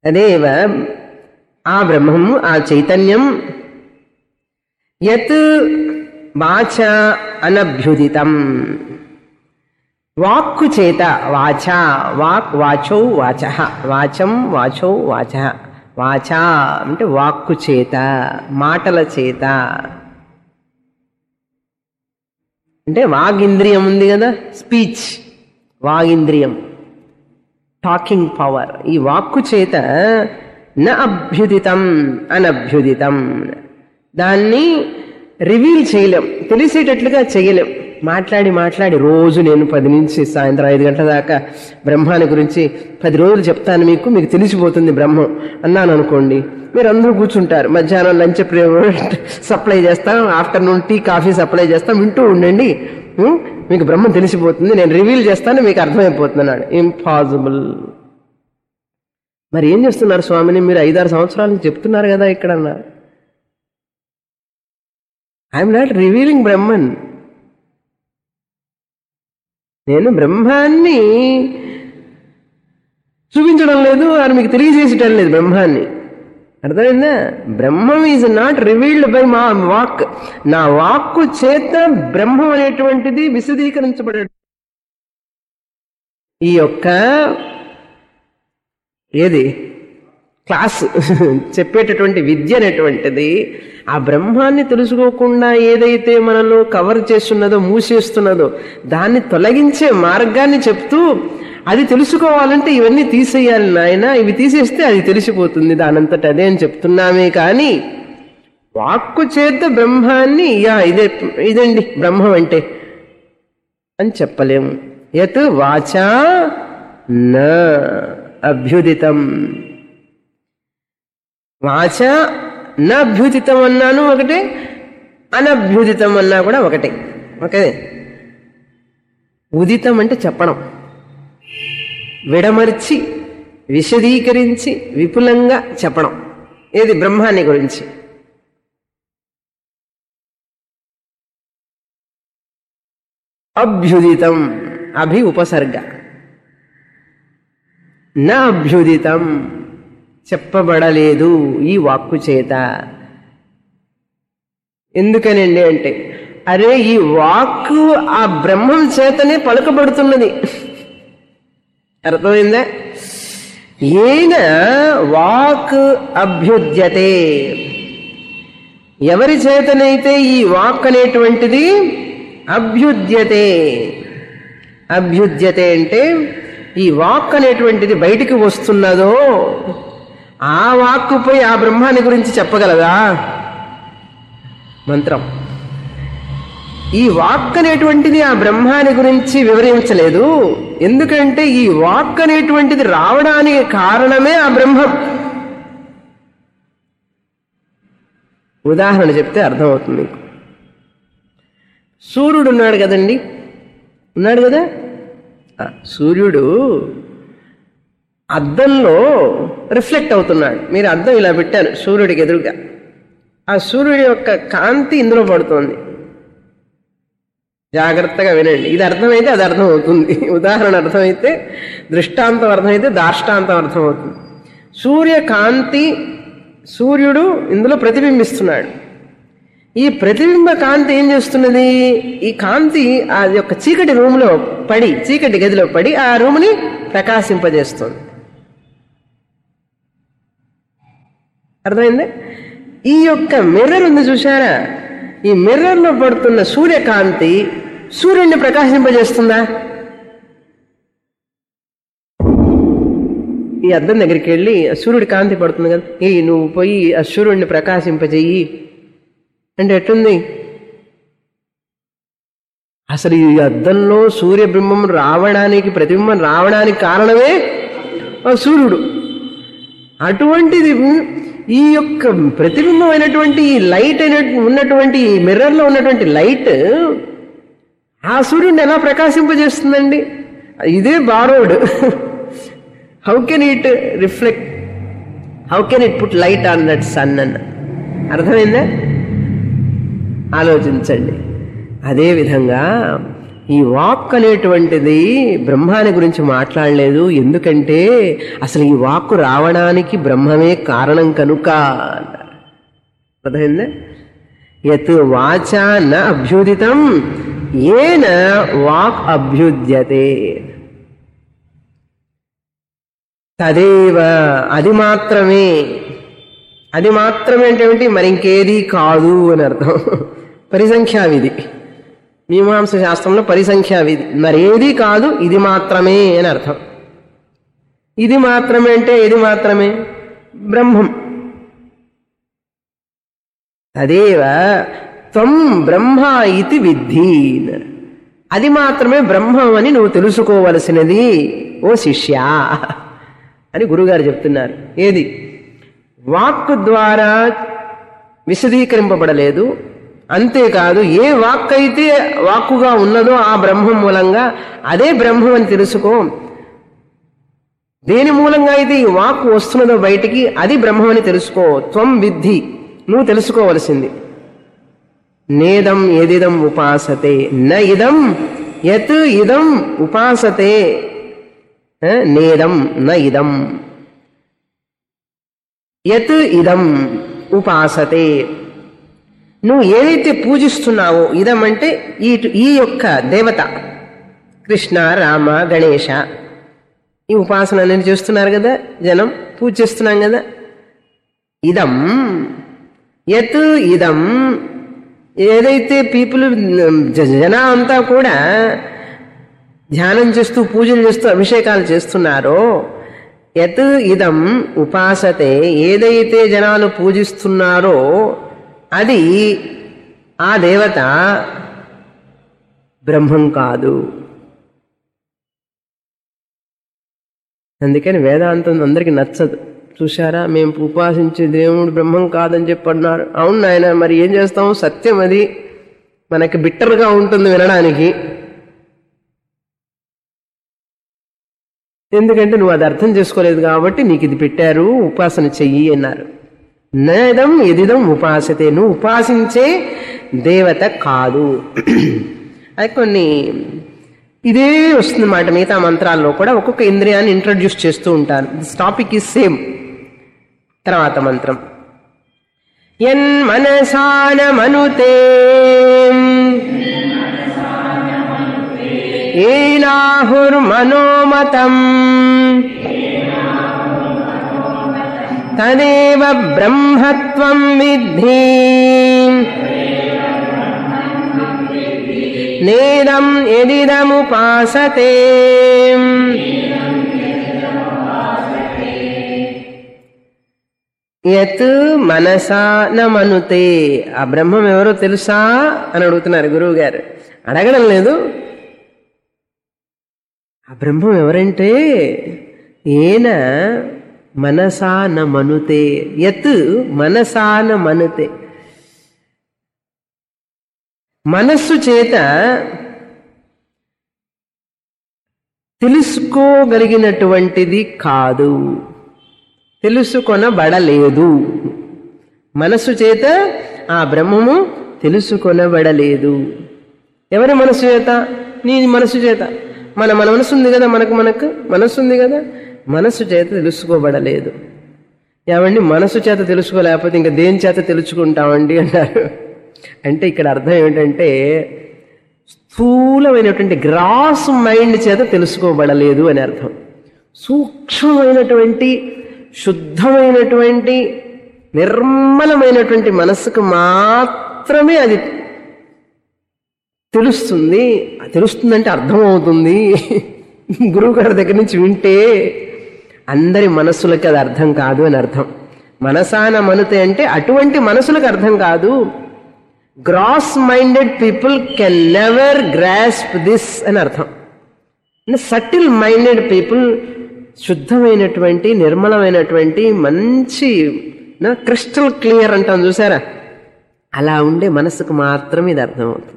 తదేవ ఆ బ్రహ్మం ఆ చైతన్యం యత్ వాచ అనభ్యుదితం వాక్కు చేత వాచ వాక్ వాచౌ వాచ వాచం వాచౌ వాచ వాచ అంటే వాక్కు చేత మాటల చేత అంటే వాగింద్రియం ఉంది కదా స్పీచ్ వాగింద్రియం టాకింగ్ పవర్ ఈ వాక్కు చేత న అభ్యుదితం అనభ్యుదితం దాన్ని రివీల్ చేయలేం తెలిసేటట్లుగా చేయలేం మాట్లాడి మాట్లాడి రోజు నేను పది నుంచి సాయంత్రం ఐదు గంటల దాకా బ్రహ్మాన్ని గురించి పది రోజులు చెప్తాను మీకు మీకు తెలిసిపోతుంది బ్రహ్మం అన్నాను అనుకోండి మీరు అందరూ కూర్చుంటారు మధ్యాహ్నం లంచ్ సప్లై చేస్తాం ఆఫ్టర్నూన్ టీ కాఫీ సప్లై చేస్తాం వింటూ ఉండండి ఉం? మీకు బ్రహ్మం తెలిసిపోతుంది నేను రివీల్ చేస్తాను మీకు అర్థమైపోతున్నాడు ఇంపాసిబుల్ మరి ఏం చేస్తున్నారు స్వామిని మీరు ఐదారు సంవత్సరాల నుంచి చెప్తున్నారు కదా ఇక్కడ అన్నారు ఐఎమ్ నాట్ రివీలింగ్ బ్రహ్మన్ నేను బ్రహ్మాన్ని చూపించడం లేదు అని మీకు తెలియజేసటం లేదు బ్రహ్మాన్ని అర్థమైందా బ్రహ్మం ఈజ్ నాట్ రివీల్డ్ బై మా వాక్ నా వాక్కు చేత బ్రహ్మం అనేటువంటిది విశదీకరించబడే ఈ యొక్క ఏది క్లాస్ చెప్పేటటువంటి విద్య అనేటువంటిది ఆ బ్రహ్మాన్ని తెలుసుకోకుండా ఏదైతే మనలో కవర్ చేస్తున్నదో మూసేస్తున్నదో దాన్ని తొలగించే మార్గాన్ని చెప్తూ అది తెలుసుకోవాలంటే ఇవన్నీ తీసేయాలి నాయన ఇవి తీసేస్తే అది తెలిసిపోతుంది దానంతట అదే అని చెప్తున్నామే కానీ వాక్కు చేత బ్రహ్మాన్ని యా ఇదే ఇదండి బ్రహ్మం అంటే అని చెప్పలేము యత్ వాచా న అభ్యుదితం వాచ న అభ్యుదితం అన్నాను ఒకటే అనభ్యుదితం అన్నా కూడా ఒకటే ఓకే ఉదితం అంటే చెప్పడం విడమర్చి విశదీకరించి విపులంగా చెప్పడం ఏది బ్రహ్మాన్ని గురించి అభ్యుదితం అభి ఉపసర్గ నా అభ్యుదితం చెప్పబడలేదు ఈ వాక్కు చేత ఎందుకనండి అంటే అరే ఈ వాక్కు ఆ బ్రహ్మం చేతనే పలుకబడుతున్నది అర్థమైందా ఏన వాక్ అభ్యుద్యతే ఎవరి చేతనైతే ఈ వాక్ అనేటువంటిది అభ్యుద్యతే అభ్యుద్యతే అంటే ఈ వాక్ అనేటువంటిది బయటికి వస్తున్నదో ఆ వాక్కుపై ఆ బ్రహ్మాన్ని గురించి చెప్పగలదా మంత్రం ఈ వాక్ అనేటువంటిది ఆ బ్రహ్మాన్ని గురించి వివరించలేదు ఎందుకంటే ఈ వాక్ అనేటువంటిది రావడానికి కారణమే ఆ బ్రహ్మం ఉదాహరణ చెప్తే అర్థమవుతుంది మీకు సూర్యుడు ఉన్నాడు కదండి ఉన్నాడు కదా ఆ, సూర్యుడు అద్దంలో రిఫ్లెక్ట్ అవుతున్నాడు మీరు అద్దం ఇలా పెట్టారు సూర్యుడికి ఎదురుగా ఆ సూర్యుడి యొక్క కాంతి ఇందులో పడుతోంది జాగ్రత్తగా వినండి ఇది అర్థమైతే అది అర్థం అవుతుంది ఉదాహరణ అర్థమైతే దృష్టాంతం అర్థమైతే దాష్టాంతం అర్థమవుతుంది సూర్యకాంతి సూర్యుడు ఇందులో ప్రతిబింబిస్తున్నాడు ఈ ప్రతిబింబ కాంతి ఏం చేస్తున్నది ఈ కాంతి ఆ యొక్క చీకటి రూమ్లో పడి చీకటి గదిలో పడి ఆ రూమ్ని ప్రకాశింపజేస్తుంది అర్థమైంది ఈ యొక్క మిర్రర్ ఉంది చూసారా ఈ మిర్రర్లో పడుతున్న సూర్యకాంతి సూర్యుడిని ప్రకాశింపజేస్తుందా ఈ అద్దం దగ్గరికి వెళ్ళి ఆ సూర్యుడి కాంతి పడుతుంది కదా ఏ నువ్వు పోయి ఆ సూర్యుడిని ప్రకాశింపజెయ్యి అంటే ఎట్టుంది అసలు ఈ అద్దంలో సూర్యబింబం రావడానికి ప్రతిబింబం రావడానికి కారణమే ఆ సూర్యుడు అటువంటిది ఈ యొక్క ప్రతిబింబమైనటువంటి ఈ లైట్ అయిన ఉన్నటువంటి ఈ మిర్రర్లో ఉన్నటువంటి లైట్ ఆ సూర్యుడిని ఎలా ప్రకాశింపజేస్తుందండి ఇదే బారోడ్ how can it reflect how can it put light on that sun అన్న అర్థమైందా ఆలోచించండి అదేవిధంగా ఈ వాక్ అనేటువంటిది బ్రహ్మాని గురించి మాట్లాడలేదు ఎందుకంటే అసలు ఈ వాక్కు రావడానికి బ్రహ్మమే కారణం కనుక అన్నారు అర్థమైందా యత్ వాచా న అభ్యుదితం ఏన వాక్ అభ్యుద్యతే తదేవ అది మాత్రమే అది మాత్రమే అంటే ఏమిటి మరి ఇంకేది కాదు అని అర్థం పరిసంఖ్యా విధి మీమాంస శాస్త్రంలో పరిసంఖ్యా విధి మరేది కాదు ఇది మాత్రమే అని అర్థం ఇది మాత్రమే అంటే ఇది మాత్రమే బ్రహ్మం తదేవ త్వం బ్రహ్మ ఇది విద్ధి అది మాత్రమే బ్రహ్మం అని నువ్వు తెలుసుకోవలసినది ఓ శిష్యా అని గురుగారు చెప్తున్నారు ఏది వాక్కు ద్వారా విశదీకరింపబడలేదు అంతేకాదు ఏ వాక్ అయితే వాక్కుగా ఉన్నదో ఆ బ్రహ్మం మూలంగా అదే బ్రహ్మం అని తెలుసుకో దేని మూలంగా అయితే ఈ వాక్కు వస్తున్నదో బయటికి అది బ్రహ్మం అని తెలుసుకో త్వం విద్ధి నువ్వు తెలుసుకోవలసింది నేదం ఎదిదం ఉపాసతే న ఇదం యత్ ఇదం ఉపాసతే ఆ, నేదం న ఇదం యత్ ఇదం ఉపాసతే నువ్వు ఏదైతే పూజిస్తున్నావో ఇదం అంటే ఈ ఈ యొక్క దేవత కృష్ణ రామ గణేష ఈ ఉపాసన అనేది చేస్తున్నారు కదా జనం పూజ చేస్తున్నాం కదా ఇదం యత్ ఇదం ఏదైతే పీపుల్ జన అంతా కూడా ధ్యానం చేస్తూ పూజలు చేస్తూ అభిషేకాలు చేస్తున్నారో యత్ ఇదం ఉపాసతే ఏదైతే జనాలు పూజిస్తున్నారో అది ఆ దేవత బ్రహ్మం కాదు అందుకని వేదాంతం అందరికి నచ్చదు చూశారా మేము ఉపాసించే దేవుడు బ్రహ్మం కాదని చెప్పన్నారు అవును నాయన మరి ఏం చేస్తాం సత్యం అది మనకి బిట్టర్గా ఉంటుంది వినడానికి ఎందుకంటే నువ్వు అది అర్థం చేసుకోలేదు కాబట్టి నీకు ఇది పెట్టారు ఉపాసన చెయ్యి అన్నారు నేదం ఎదిదం ఉపాసతే నువ్వు ఉపాసించే దేవత కాదు అది కొన్ని ఇదే వస్తుందన్నమాట మిగతా మంత్రాల్లో కూడా ఒక్కొక్క ఇంద్రియాన్ని ఇంట్రడ్యూస్ చేస్తూ ఉంటారు దిస్ టాపిక్ ఈజ్ సేమ్ తర్వాత మంత్రం ఎన్ మనసానమనుతే ఏనాహుర్మనోమతం తదేవ బ్రహ్మత్వం విద్ధి నేదం ఎదిదముపాసతే యత్ మనసా నమనుతే ఆ బ్రహ్మం ఎవరో తెలుసా అని అడుగుతున్నారు గురువు గారు అడగడం లేదు ఆ బ్రహ్మం ఎవరంటే ఏన మనసా న మనుతే యత్ మనసా న మనుతే మనస్సు చేత తెలుసుకోగలిగినటువంటిది కాదు తెలుసుకొనబడలేదు మనస్సు చేత ఆ బ్రహ్మము తెలుసుకొనబడలేదు ఎవరి మనస్సు చేత నీ మనస్సు చేత మన మన మనసు ఉంది కదా మనకు మనకు మనస్సు ఉంది కదా మనస్సు చేత తెలుసుకోబడలేదు ఏమండి మనసు చేత తెలుసుకోలేకపోతే ఇంకా దేని చేత తెలుసుకుంటామండి అన్నారు అంటే ఇక్కడ అర్థం ఏమిటంటే స్థూలమైనటువంటి గ్రాస్ మైండ్ చేత తెలుసుకోబడలేదు అని అర్థం సూక్ష్మమైనటువంటి శుద్ధమైనటువంటి నిర్మలమైనటువంటి మనస్సుకు మాత్రమే అది తెలుస్తుంది తెలుస్తుందంటే అర్థమవుతుంది గురువు గారి దగ్గర నుంచి వింటే అందరి మనస్సులకి అది అర్థం కాదు అని అర్థం మనసాన మనుతే అంటే అటువంటి మనసులకు అర్థం కాదు gross minded people can never grasp this అని అర్థం సటిల్ మైండెడ్ పీపుల్ శుద్ధమైనటువంటి నిర్మలమైనటువంటి మంచి క్రిస్టల్ క్లియర్ అంటాం చూసారా అలా ఉండే మనసుకు మాత్రమే ఇది అర్థమవుతుంది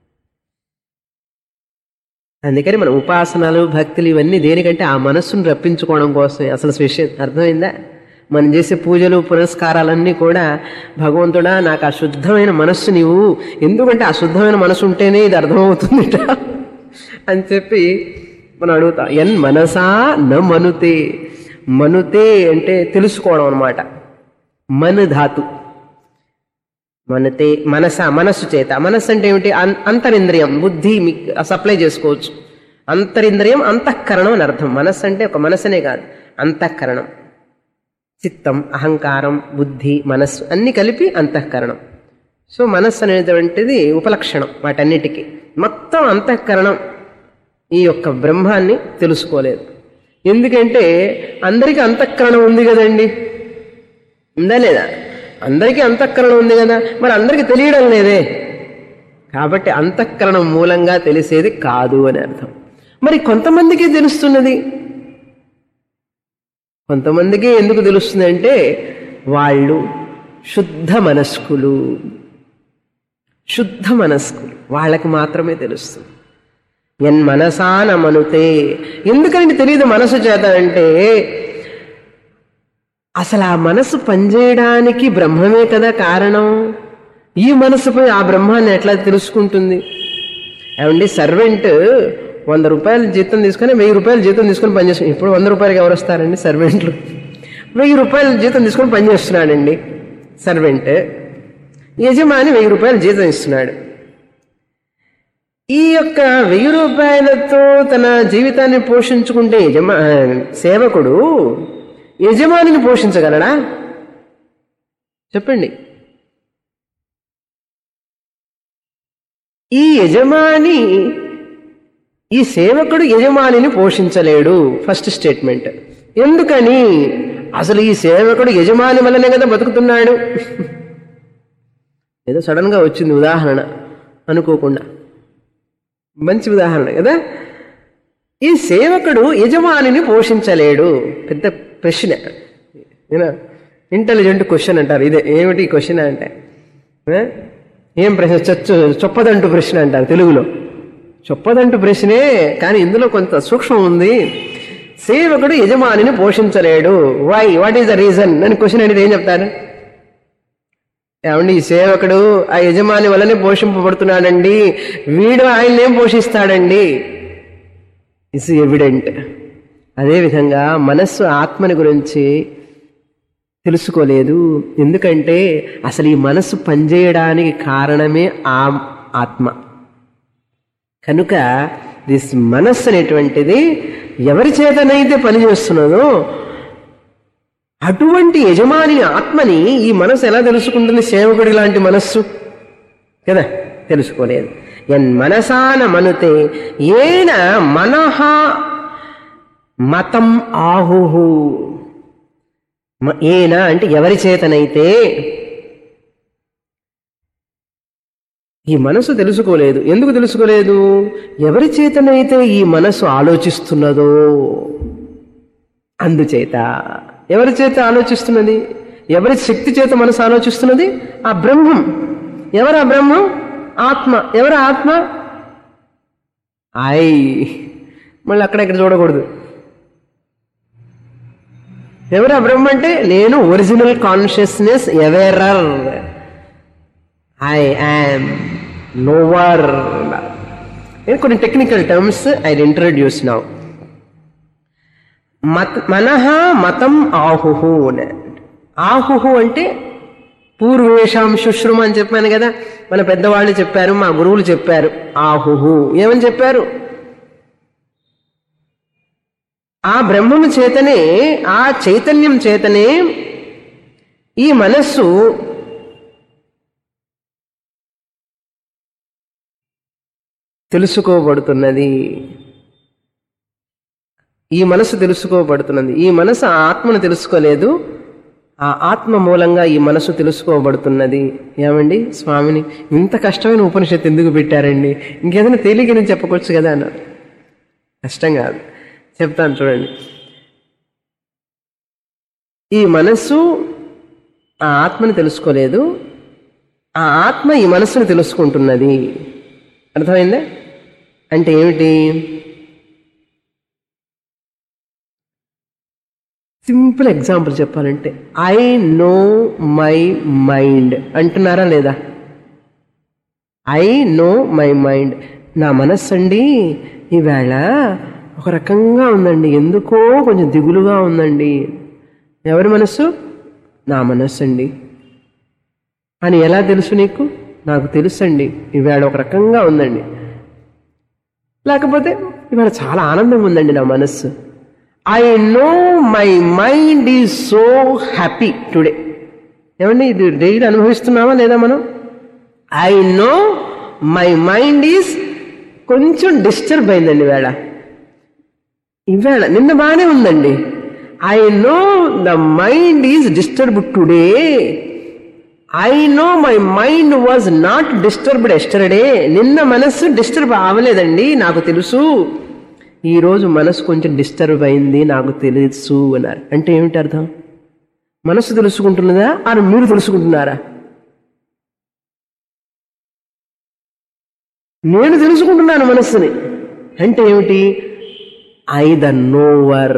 అందుకని మన ఉపాసనలు భక్తులు ఇవన్నీ దేనికంటే ఆ మనస్సును రప్పించుకోవడం కోసమే అసలు విషయం అర్థమైందా మనం చేసే పూజలు పురస్కారాలన్నీ కూడా భగవంతుడా నాకు ఆ శుద్ధమైన మనస్సు నీవు ఎందుకంటే ఆ శుద్ధమైన మనసు ఉంటేనే ఇది అర్థమవుతుందిట అని చెప్పి మనం అడుగుతాం ఎన్ మనసా న మనుతే మనుతే అంటే తెలుసుకోవడం అనమాట మన ధాతు మనతే మనస మనస్సు చేత మనస్సు అంటే ఏమిటి అం- అంతరింద్రియం బుద్ధి మీకు సప్లై చేసుకోవచ్చు అంతరింద్రియం అంతఃకరణం అని అర్థం మనస్సు అంటే ఒక మనస్సునే కాదు అంతఃకరణం చిత్తం అహంకారం బుద్ధి మనస్సు అన్ని కలిపి అంతఃకరణం సో మనస్సు అనేటువంటిది ఉపలక్షణం వాటన్నిటికీ మొత్తం అంతఃకరణం ఈ యొక్క బ్రహ్మాన్ని తెలుసుకోలేదు ఎందుకంటే అందరికీ అంతఃకరణం ఉంది కదండి ఉందా లేదా అందరికీ అంతఃకరణం ఉంది కదా మరి అందరికీ తెలియడం లేదే కాబట్టి అంతఃకరణం మూలంగా తెలిసేది కాదు అని అర్థం మరి కొంతమందికి తెలుస్తున్నది కొంతమందికి ఎందుకు తెలుస్తుంది అంటే వాళ్ళు శుద్ధ మనస్కులు శుద్ధ మనస్కులు వాళ్ళకి మాత్రమే తెలుస్తుంది ఎన్ మనసాన మనుతే ఎందుకని తెలియదు మనసు చేత అంటే అసలు ఆ మనసు పనిచేయడానికి బ్రహ్మమే కదా కారణం ఈ మనసుపై ఆ బ్రహ్మాన్ని ఎట్లా తెలుసుకుంటుంది ఏమండి సర్వెంట్ వంద రూపాయలు జీతం తీసుకొని వెయ్యి రూపాయలు జీతం తీసుకొని పనిచేస్తున్నాడు ఇప్పుడు వంద రూపాయలకి ఎవరు వస్తారండి సర్వెంట్లు వెయ్యి రూపాయలు జీతం తీసుకొని పనిచేస్తున్నాడండి సర్వెంట్ యజమాని వెయ్యి రూపాయలు జీతం ఇస్తున్నాడు ఈ యొక్క వెయ్యి రూపాయలతో తన జీవితాన్ని పోషించుకుంటే యజమా సేవకుడు యజమానిని పోషించగలడా చెప్పండి ఈ యజమాని ఈ సేవకుడు యజమానిని పోషించలేడు ఫస్ట్ స్టేట్మెంట్ ఎందుకని అసలు ఈ సేవకుడు యజమాని వల్లనే కదా బతుకుతున్నాడు ఏదో సడన్ గా వచ్చింది ఉదాహరణ అనుకోకుండా మంచి ఉదాహరణ కదా ఈ సేవకుడు యజమానిని పోషించలేడు పెద్ద ప్రశ్న ఇంటెలిజెంట్ క్వశ్చన్ అంటారు ఇదే ఏమిటి క్వశ్చన్ అంటే ఏ? ఏం ప్రశ్న చొచ్చు చొప్పదంటు ప్రశ్న అంటారు తెలుగులో చొప్పదంటు ప్రశ్నే కానీ ఇందులో కొంత సూక్ష్మం ఉంది సేవకుడు యజమానిని పోషించలేడు why what is the reason అని క్వశ్చన్ అడిగితే ఏం చెప్తారు ఏమండి ఈ సేవకుడు ఆ యజమాని వల్లనే పోషింపబడుతున్నాడండి వీడు ఆయన్నేం పోషిస్తాడండి ఇస్ ఎవిడెంట్ అదేవిధంగా మనస్సు ఆత్మని గురించి తెలుసుకోలేదు ఎందుకంటే అసలు ఈ మనస్సు పనిచేయడానికి కారణమే ఆ ఆత్మ కనుక దిస్ మనస్సు అనేటువంటిది ఎవరి చేతనైతే పనిచేస్తున్నదో అటువంటి యజమాని ఆత్మని ఈ మనస్సు ఎలా తెలుసుకుంటుంది సేవకుడి లాంటి మనస్సు కదా తెలుసుకోలేదు ఎన్ మనసాన మనుతే ఏన మనహ మతం ఆహుహు మ- ఏన అంటే ఎవరి చేతనైతే ఈ మనసు తెలుసుకోలేదు ఎందుకు తెలుసుకోలేదు ఎవరి చేతనైతే ఈ మనసు ఆలోచిస్తున్నదో అందుచేత ఎవరి చేత ఆలోచిస్తున్నది ఎవరి శక్తి చేత మనసు ఆలోచిస్తున్నది ఆ బ్రహ్మం ఎవరు ఆ బ్రహ్మం ఆత్మ ఎవరు ఆత్మ ఐ మళ్ళీ అక్కడ ఇక్కడ చూడకూడదు ఎవరు ఆ బ్రహ్మ అంటే నేను original consciousness awarer I am knower నేను కొన్ని technical terms I introduce now మత్ మనహ మతం ఆహుహు అని. ఆహుహు అంటే పూర్వేషాం శుశ్రుమ అని చెప్పాను కదా మన పెద్దవాళ్ళు చెప్పారు మా గురువులు చెప్పారు ఆహుహు ఏమని చెప్పారు ఆ బ్రహ్మము చేతనే ఆ చైతన్యం చేతనే ఈ మనస్సు తెలుసుకోబడుతున్నది ఈ మనసు తెలుసుకోబడుతున్నది ఈ మనసు ఆ ఆత్మను తెలుసుకోలేదు ఆ ఆత్మ మూలంగా ఈ మనసు తెలుసుకోబడుతున్నది ఏమండి స్వామిని ఇంత కష్టమైన ఉపనిషత్తు ఎందుకు పెట్టారండి ఇంకేదైనా తేలికని చెప్పకొచ్చు కదా అన్నారు కష్టం కాదు చెప్తాను చూడండి ఈ మనస్సు ఆ ఆత్మని తెలుసుకోలేదు ఆ ఆత్మ ఈ మనస్సును తెలుసుకుంటున్నది అర్థమైందా అంటే ఏమిటి సింపుల్ ఎగ్జాంపుల్ చెప్పాలంటే ఐ నో మై మైండ్ అంటున్నారా లేదా ఐ నో మై మైండ్ నా మనస్సు అండి ఈవేళ ఒక రకంగా ఉందండి ఎందుకో కొంచెం దిగులుగా ఉందండి ఎవరి మనస్సు నా మనస్సు అండి అని ఎలా తెలుసు నీకు నాకు తెలుసండి ఈవేళ ఒక రకంగా ఉందండి లేకపోతే ఇవాళ చాలా ఆనందంగా ఉందండి నా మనస్సు I know my mind is so happy today ఏమండి ఇది డైలీ అనుభవిస్తున్నావా లేదా మనం I know my mind is కొంచెం డిస్టర్బ్ అయిందండి వేళ ఇవాళ నిన్న బాగానే ఉందండి I know the mind is disturb today I know my mind was not disturbed yesterday నిన్న మనస్సు డిస్టర్బ్ అవ్వలేదండి నాకు తెలుసు ఈ రోజు మనసు కొంచెం డిస్టర్బ్ అయింది నాకు తెలుసు అన్నారు అంటే ఏమిటి అర్థం మనసు తెలుసుకుంటున్నదా అని మీరు తెలుసుకుంటున్నారా నేను తెలుసుకుంటున్నాను మనస్సుని అంటే ఏమిటి ఐ ద నోవర్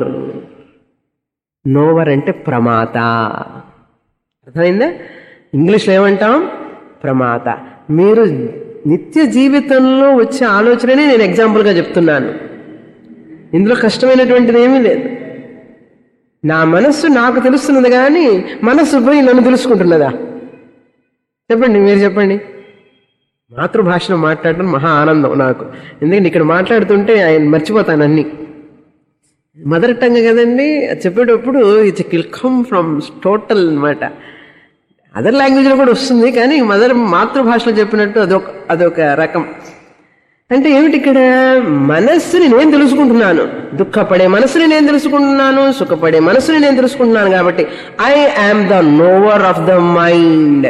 నోవర్ అంటే ప్రమాత అర్థమైందా ఇంగ్లీష్లో ఏమంటాం ప్రమాత మీరు నిత్య జీవితంలో వచ్చే ఆలోచననే నేను ఎగ్జాంపుల్గా చెప్తున్నాను ఇందులో కష్టమైనటువంటిది ఏమీ లేదు నా మనస్సు నాకు తెలుస్తున్నది కానీ మనస్సు పోయి నన్ను తెలుసుకుంటున్నదా చెప్పండి మీరు చెప్పండి మాతృభాషలో మాట్లాడడం మహా ఆనందం నాకు ఎందుకంటే ఇక్కడ మాట్లాడుతుంటే ఆయన మర్చిపోతాను అన్ని మదర్ టంగ్ కదండి అది చెప్పేటప్పుడు it's kill come from total అనమాట అదర్ లాంగ్వేజ్లో కూడా వస్తుంది కానీ మదర్ మాతృభాషలో చెప్పినట్టు అదొక అదొక రకం అంటే ఏమిటి ఇక్కడ మనస్సుని నేను తెలుసుకుంటున్నాను దుఃఖపడే మనసుని నేను తెలుసుకుంటున్నాను సుఖపడే మనసుని నేను తెలుసుకుంటున్నాను కాబట్టి I am the knower of the mind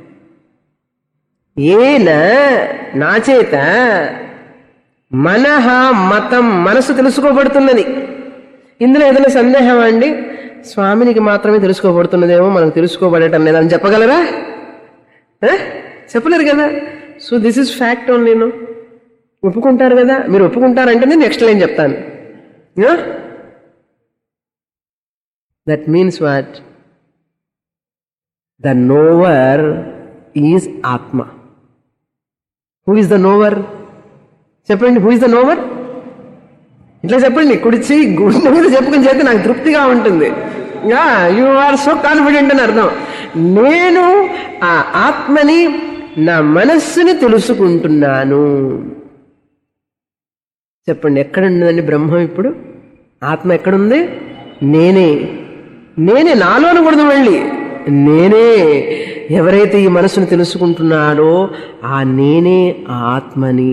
ఏన నా చేత మనహ మతం మనసు తెలుసుకోబడుతున్నది ఇందులో ఏదైనా సందేహం అండి స్వామినికి మాత్రమే తెలుసుకోబడుతున్నదేమో మనకు తెలుసుకోబడటం లేదని చెప్పగలరా ఆ? చెప్పలేరు కదా so this is fact only నేను ఒప్పుకుంటారు కదా మీరు ఒప్పుకుంటారంటే నేను నెక్స్ట్ లైన్ చెప్తాను that means what the knower is atma who is the knower చెప్పండి హూ ఇస్ ద నోవర్ ఇట్లా చెప్పండి కుడిచి గుండె మీద చెప్పుకుని చేస్తే నాకు తృప్తిగా ఉంటుంది యు ఆర్ సో కాన్ఫిడెంట్ అని అర్థం నేను ఆ ఆత్మని నా మనస్సుని తెలుసుకుంటున్నాను చెప్పండి ఎక్కడ ఉన్నదండి బ్రహ్మం ఇప్పుడు ఆత్మ ఎక్కడుంది నేనే నేనే నాలో అనకూడదు మళ్ళీ నేనే ఎవరైతే ఈ మనసును తెలుసుకుంటున్నాడో ఆ నేనే ఆ ఆత్మని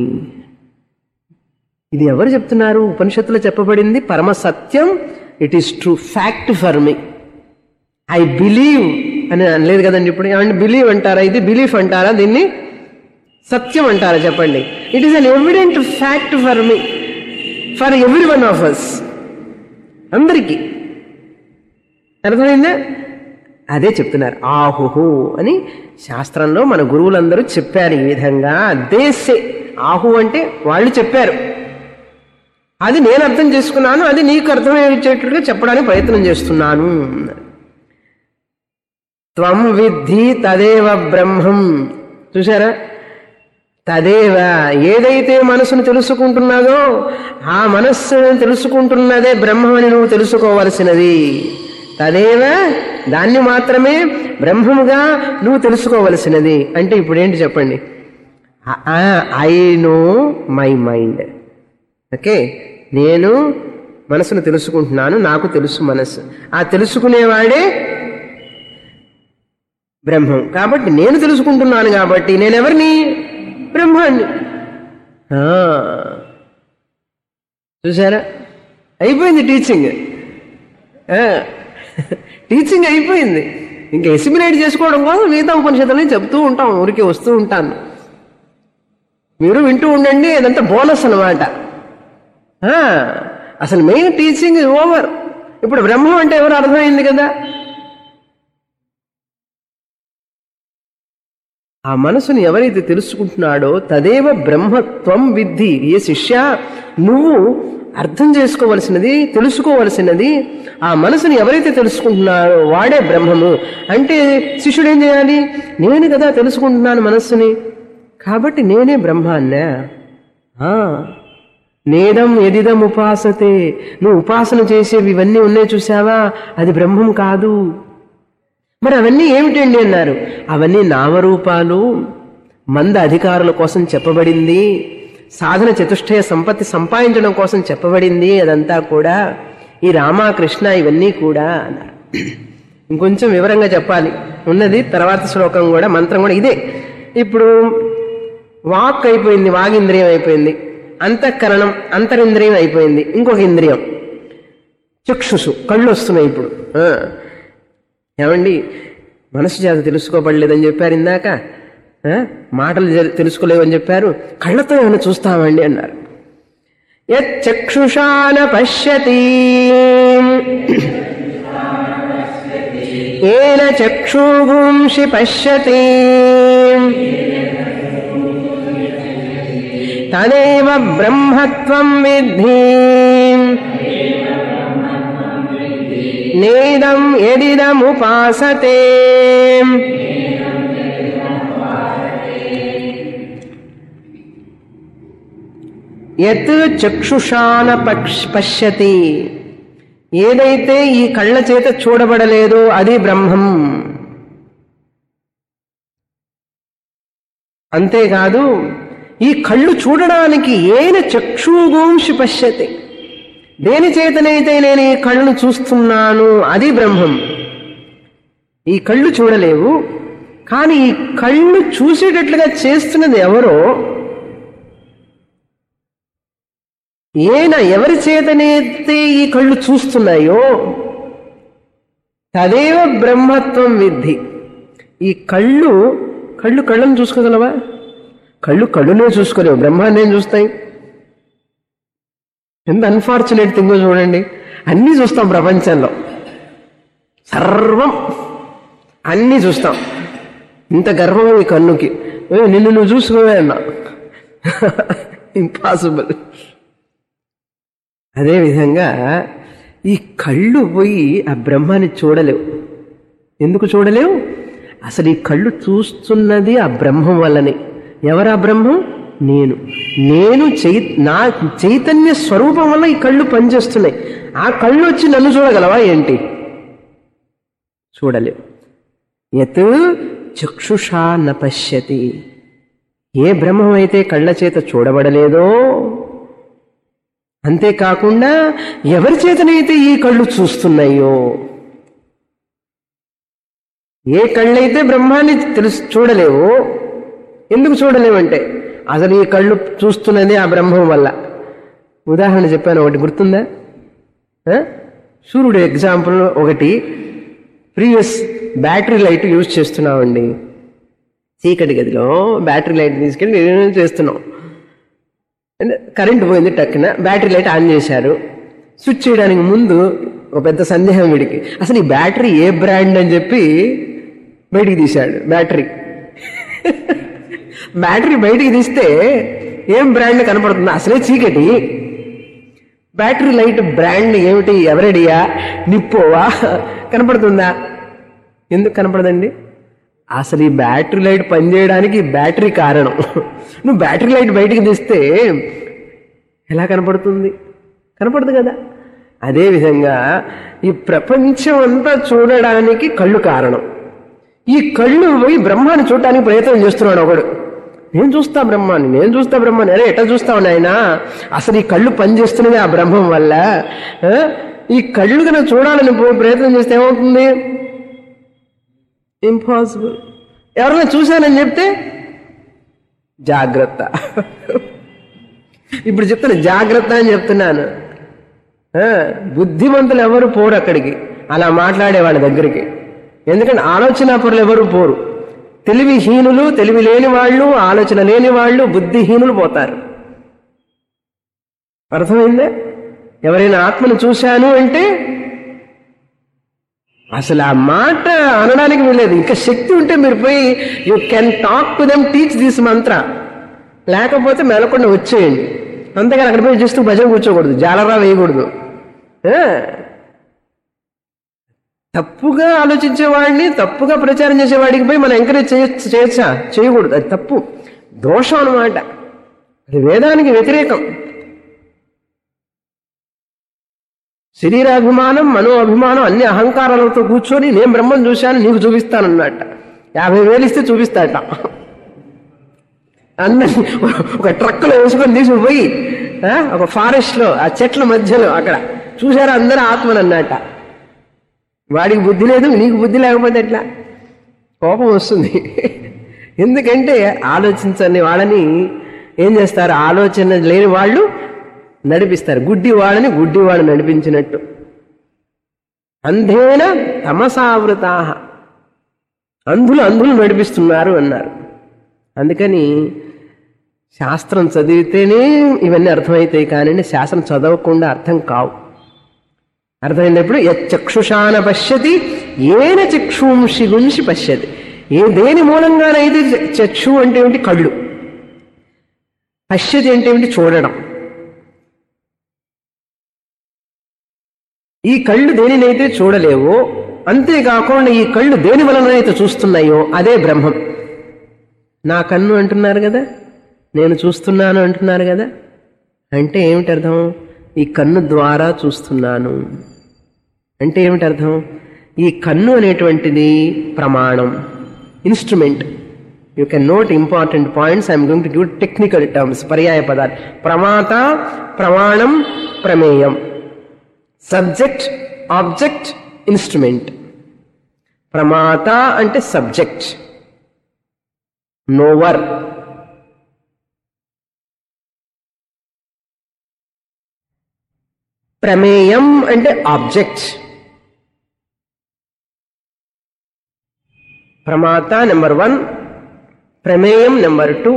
ఇది ఎవరు చెప్తున్నారు ఉపనిషత్తులో చెప్పబడింది పరమ సత్యం it is true fact for me I believe అని అనలేదు కదండి ఇప్పుడు ఏమంటే బిలీవ్ అంటారా ఇది బిలీఫ్ అంటారా దీన్ని సత్యం అంటారా చెప్పండి it is an evident fact for me for every one of us అందరికీ అర్థమైందా అదే చెప్తున్నారు ఆహుహు అని శాస్త్రంలో మన గురువులందరూ చెప్పారు ఈ విధంగా దేశే ఆహు అంటే వాళ్ళు చెప్పారు అది నేను అర్థం చేసుకున్నాను అది నీకు అర్థమయ్యేటట్టుగా చెప్పడానికి ప్రయత్నం చేస్తున్నాను త్వం విద్ధి తదేవ బ్రహ్మం చూసారా తదేవ ఏదైతే మనసును తెలుసుకుంటున్నదో ఆ మనస్సును తెలుసుకుంటున్నదే బ్రహ్మమని నువ్వు తెలుసుకోవలసినది తదేవ దాన్ని మాత్రమే బ్రహ్మముగా నువ్వు తెలుసుకోవలసినది అంటే ఇప్పుడు ఏంటి చెప్పండి I know my mind okay నేను మనసును తెలుసుకుంటున్నాను నాకు తెలుసు మనస్సు ఆ తెలుసుకునేవాడే బ్రహ్మం కాబట్టి నేను తెలుసుకుంటున్నాను కాబట్టి నేనెవరిని బ్రహ్మాన్ని ఆ, చూసారా అయిపోయింది టీచింగ్ ఆ, టీచింగ్ అయిపోయింది ఇంకా ఎసిమినేట్ చేసుకోవడం కోసం మిగతా ఉపనిషత్తులని చెప్తూ ఉంటాం ఊరికి వస్తూ ఉంటాను మీరు వింటూ ఉండండి అదంతా బోనస్ అనమాట ఆ, అసలు మెయిన్ టీచింగ్ ఓవర్ ఇప్పుడు బ్రహ్మం అంటే ఎవరు అర్థమైంది కదా ఆ మనసుని ఎవరైతే తెలుసుకుంటున్నాడో తదేవ బ్రహ్మత్వం విద్ధి ఏ శిష్య నువ్వు అర్థం చేసుకోవలసినది తెలుసుకోవలసినది ఆ మనసుని ఎవరైతే తెలుసుకుంటున్నారో వాడే బ్రహ్మము అంటే శిష్యుడు ఏం చేయాలి నేను కదా తెలుసుకుంటున్నాను మనస్సుని కాబట్టి నేనే బ్రహ్మాన్నా ఆ, నేదం ఎదిదం ఉపాసతే నువ్వు ఉపాసన చేసేవి ఇవన్నీ ఉన్నాయి చూసావా అది బ్రహ్మం కాదు మరి అవన్నీ ఏమిటండి అన్నారు అవన్నీ నామరూపాలు మంద అధికారుల కోసం చెప్పబడింది సాధన చతుష్టయ సంపత్తి సంపాదించడం కోసం చెప్పబడింది అదంతా కూడా ఈ రామకృష్ణ ఇవన్నీ కూడా అన్నారు ఇంకొంచెం వివరంగా చెప్పాలి ఉన్నది తర్వాత శ్లోకం కూడా మంత్రం కూడా ఇదే ఇప్పుడు వాక్ అయిపోయింది వాగింద్రియం అయిపోయింది అంతఃకరణం అంతరింద్రియం అయిపోయింది ఇంకొక ఇంద్రియం చక్షుసు కళ్ళు వస్తున్నాయి ఇప్పుడు ఆ. ఏమండి మనసు చేత తెలుసుకోబడలేదని చెప్పారు ఇందాక ఆ? మాటలు జ- తెలుసుకోలేవని చెప్పారు కళ్ళతో ఏమైనా చూస్తామండి అన్నారు యక్షుషాన పశ్యతి ఏన చక్షుగుంషి పశ్యతి తదేవ బ్రహ్మత్వం విద్ధి నేదం ఎదిదముపాసతే యత్ చక్షుషాన పక్ష్- పశ్యతి ఏదైతే ఈ కళ్ళ చేత చూడబడలేదో అది బ్రహ్మం అంతేకాదు ఈ కళ్ళు చూడడానికి ఏన చక్షుగోంషి పశ్యతి దేని చేతనైతే నేను ఈ కళ్ళను చూస్తున్నాను అది బ్రహ్మం ఈ కళ్ళు చూడలేవు కానీ ఈ కళ్ళు చూసేటట్లుగా చేస్తున్నది ఎవరో ఏన ఎవరి చేతనైతే ఈ కళ్ళు చూస్తున్నాయో తదేవ బ్రహ్మత్వం విద్ధి ఈ కళ్ళు కళ్ళు కళ్ళను చూసుకోగలవా కళ్ళు కళ్ళునే చూసుకోలేవు బ్రహ్మాన్ని ఏం చూస్తాయి ఎంత అన్ఫార్చునేట్ థింగో చూడండి అన్నీ చూస్తాం ప్రపంచంలో సర్వం అన్నీ చూస్తాం ఇంత గర్వం ఈ కన్నుకి ఏ, నిన్ను నువ్వు చూసుకోవే అన్నా ఇంపాసిబుల్ అదేవిధంగా ఈ కళ్ళు పోయి ఆ బ్రహ్మాన్ని చూడలేవు ఎందుకు చూడలేవు అసలు ఈ కళ్ళు చూస్తున్నది ఆ బ్రహ్మం వల్లనే ఎవరా బ్రహ్మం నేను నేను చై నా చైతన్య స్వరూపం వల్ల ఈ కళ్ళు పనిచేస్తున్నాయి ఆ కళ్ళు వచ్చి నన్ను చూడగలవా ఏంటి చూడలేవు యత్ చక్షుషా న పశ్యతి ఏ బ్రహ్మం అయితే కళ్ళ చేత చూడబడలేదో అంతేకాకుండా ఎవరి చేతనైతే ఈ కళ్ళు చూస్తున్నాయో ఏ కళ్ళైతే బ్రహ్మాన్ని తెలుసు చూడలేవో ఎందుకు చూడలేవంటే అసలు ఈ కళ్ళు చూస్తున్నది ఆ బ్రహ్మం వల్ల ఉదాహరణ చెప్పాను ఒకటి గుర్తుందా ఆ? సూర్యుడు ఎగ్జాంపుల్ ఒకటి ప్రీవియస్ బ్యాటరీ లైట్ యూజ్ చేస్తున్నామండి చీకటి గదిలో బ్యాటరీ లైట్ తీసుకెళ్ళి నేను చేస్తున్నాం అంటే కరెంట్ పోయింది టక్కున బ్యాటరీ లైట్ ఆన్ చేశారు స్విచ్ చేయడానికి ముందు ఒక పెద్ద సందేహం వీడికి అసలు ఈ బ్యాటరీ ఏ బ్రాండ్ అని చెప్పి బయటికి తీశాడు బ్యాటరీ బ్యాటరీ బయటికి తీస్తే ఏం బ్రాండ్ కనపడుతుంది అసలే చీకటి బ్యాటరీ లైట్ బ్రాండ్ ఏమిటి ఎవరెడియా నిప్పోవా కనపడుతుందా ఎందుకు కనపడదండి అసలు ఈ బ్యాటరీ లైట్ పనిచేయడానికి ఈ బ్యాటరీ కారణం నువ్వు బ్యాటరీ లైట్ బయటికి తీస్తే ఎలా కనపడుతుంది కనపడదు కదా అదేవిధంగా ఈ ప్రపంచం అంతా చూడడానికి కళ్ళు కారణం ఈ కళ్ళు పోయి బ్రహ్మాన్ని చూడటానికి ప్రయత్నం చేస్తున్నాడు ఒకడు నేను చూస్తా బ్రహ్మాన్ని నేను చూస్తా బ్రహ్మాన్ని అరే ఎట్లా చూస్తావు నాయనా అసలు ఈ కళ్ళు పనిచేస్తున్నది ఆ బ్రహ్మం వల్ల ఆ? ఈ కళ్ళు కనుక చూడాలని పోయి ప్రయత్నం చేస్తే ఏమవుతుంది ఇంపాసిబుల్ ఎవరైనా చూశానని చెప్తే జాగ్రత్త ఇప్పుడు చెప్తాను జాగ్రత్త అని చెప్తున్నాను ఆ, బుద్ధిమంతులు ఎవరు పోరు అక్కడికి అలా మాట్లాడే వాళ్ళ దగ్గరికి ఎందుకంటే ఆలోచన పరులు ఎవరు పోరు తెలివిహీనులు తెలివి లేని వాళ్ళు ఆలోచన లేని వాళ్ళు బుద్ధిహీనులు పోతారు అర్థమైందే ఎవరైనా ఆత్మను చూశాను అంటే అసలు ఆ మాట అనడానికి వీలేదు ఇంకా శక్తి ఉంటే మీరు పోయి you can talk to them teach this mantra లేకపోతే మెలకుండా వచ్చేయండి అంతేగాని అక్కడ పోయి జస్ట్ భజన కూర్చోకూడదు జాలరా వేయకూడదు ఆ? తప్పుగా ఆలోచించేవాడిని తప్పుగా ప్రచారం చేసేవాడికి పోయి మనం ఎంకరేజ్ చేయొచ్చు చేయొచ్చా చేయకూడదు అది తప్పు దోషం అనమాట అది వేదానికి వ్యతిరేకం శరీరాభిమానం మనో అభిమానం అన్ని అహంకారాలతో కూర్చొని నేను బ్రహ్మం చూశాను నీకు చూపిస్తానన్నట్ట యాభై వేలు ఇస్తే చూపిస్తాట అందరినీ ఒక ట్రక్కులో వేసుకొని తీసుకుపోయి ఆ, ఒక ఫారెస్ట్ లో ఆ చెట్ల మధ్యలో అక్కడ చూశారా అందరూ ఆత్మలు అన్నట్ట వాడికి బుద్ధి లేదు నీకు బుద్ధి లేకపోతే ఎట్లా కోపం వస్తుంది ఎందుకంటే ఆలోచించని వాళ్ళని ఏం చేస్తారు ఆలోచన లేని వాళ్ళు నడిపిస్తారు గుడ్డి వాళ్ళని గుడ్డి వాళ్ళు నడిపించినట్టు అంధేన తమసావృతా అంధులు అంధులు నడిపిస్తున్నారు అన్నారు అందుకని శాస్త్రం చదివితేనే ఇవన్నీ అర్థమవుతాయి కానీ శాస్త్రం చదవకుండా అర్థం కావు అర్థమైనప్పుడు చక్షుషాన పశ్యతి ఏన చక్షుంషి గుంషి పశ్యతి ఏ దేని మూలంగానైతే చ- చక్షు అంటే ఏమిటి కళ్ళు పశ్యతి అంటే ఏమిటి చూడడం ఈ కళ్ళు దేనినైతే చూడలేవో అంతేకాకుండా ఈ కళ్ళు దేని వలనైతే చూస్తున్నాయో అదే బ్రహ్మం నా కన్ను అంటున్నారు కదా నేను చూస్తున్నాను అంటున్నారు కదా అంటే ఏమిటి అర్థం ఈ కన్ను ద్వారా చూస్తున్నాను అంటే ఏమిటి అర్థం ఈ కన్ను అనేటువంటిది ప్రమాణం instrument you can note important points I'm going to give technical terms పర్యాయ పదాలు ప్రమాత ప్రమాణం ప్రమేయం సబ్జెక్ట్ ఆబ్జెక్ట్ ఇన్స్ట్రుమెంట్ ప్రమాత అంటే సబ్జెక్ట్ నోవర్ ప్రమేయం అంటే ఆబ్జెక్ట్ ప్రమాత నెంబర్ వన్ ప్రమేయం నెంబర్ టూ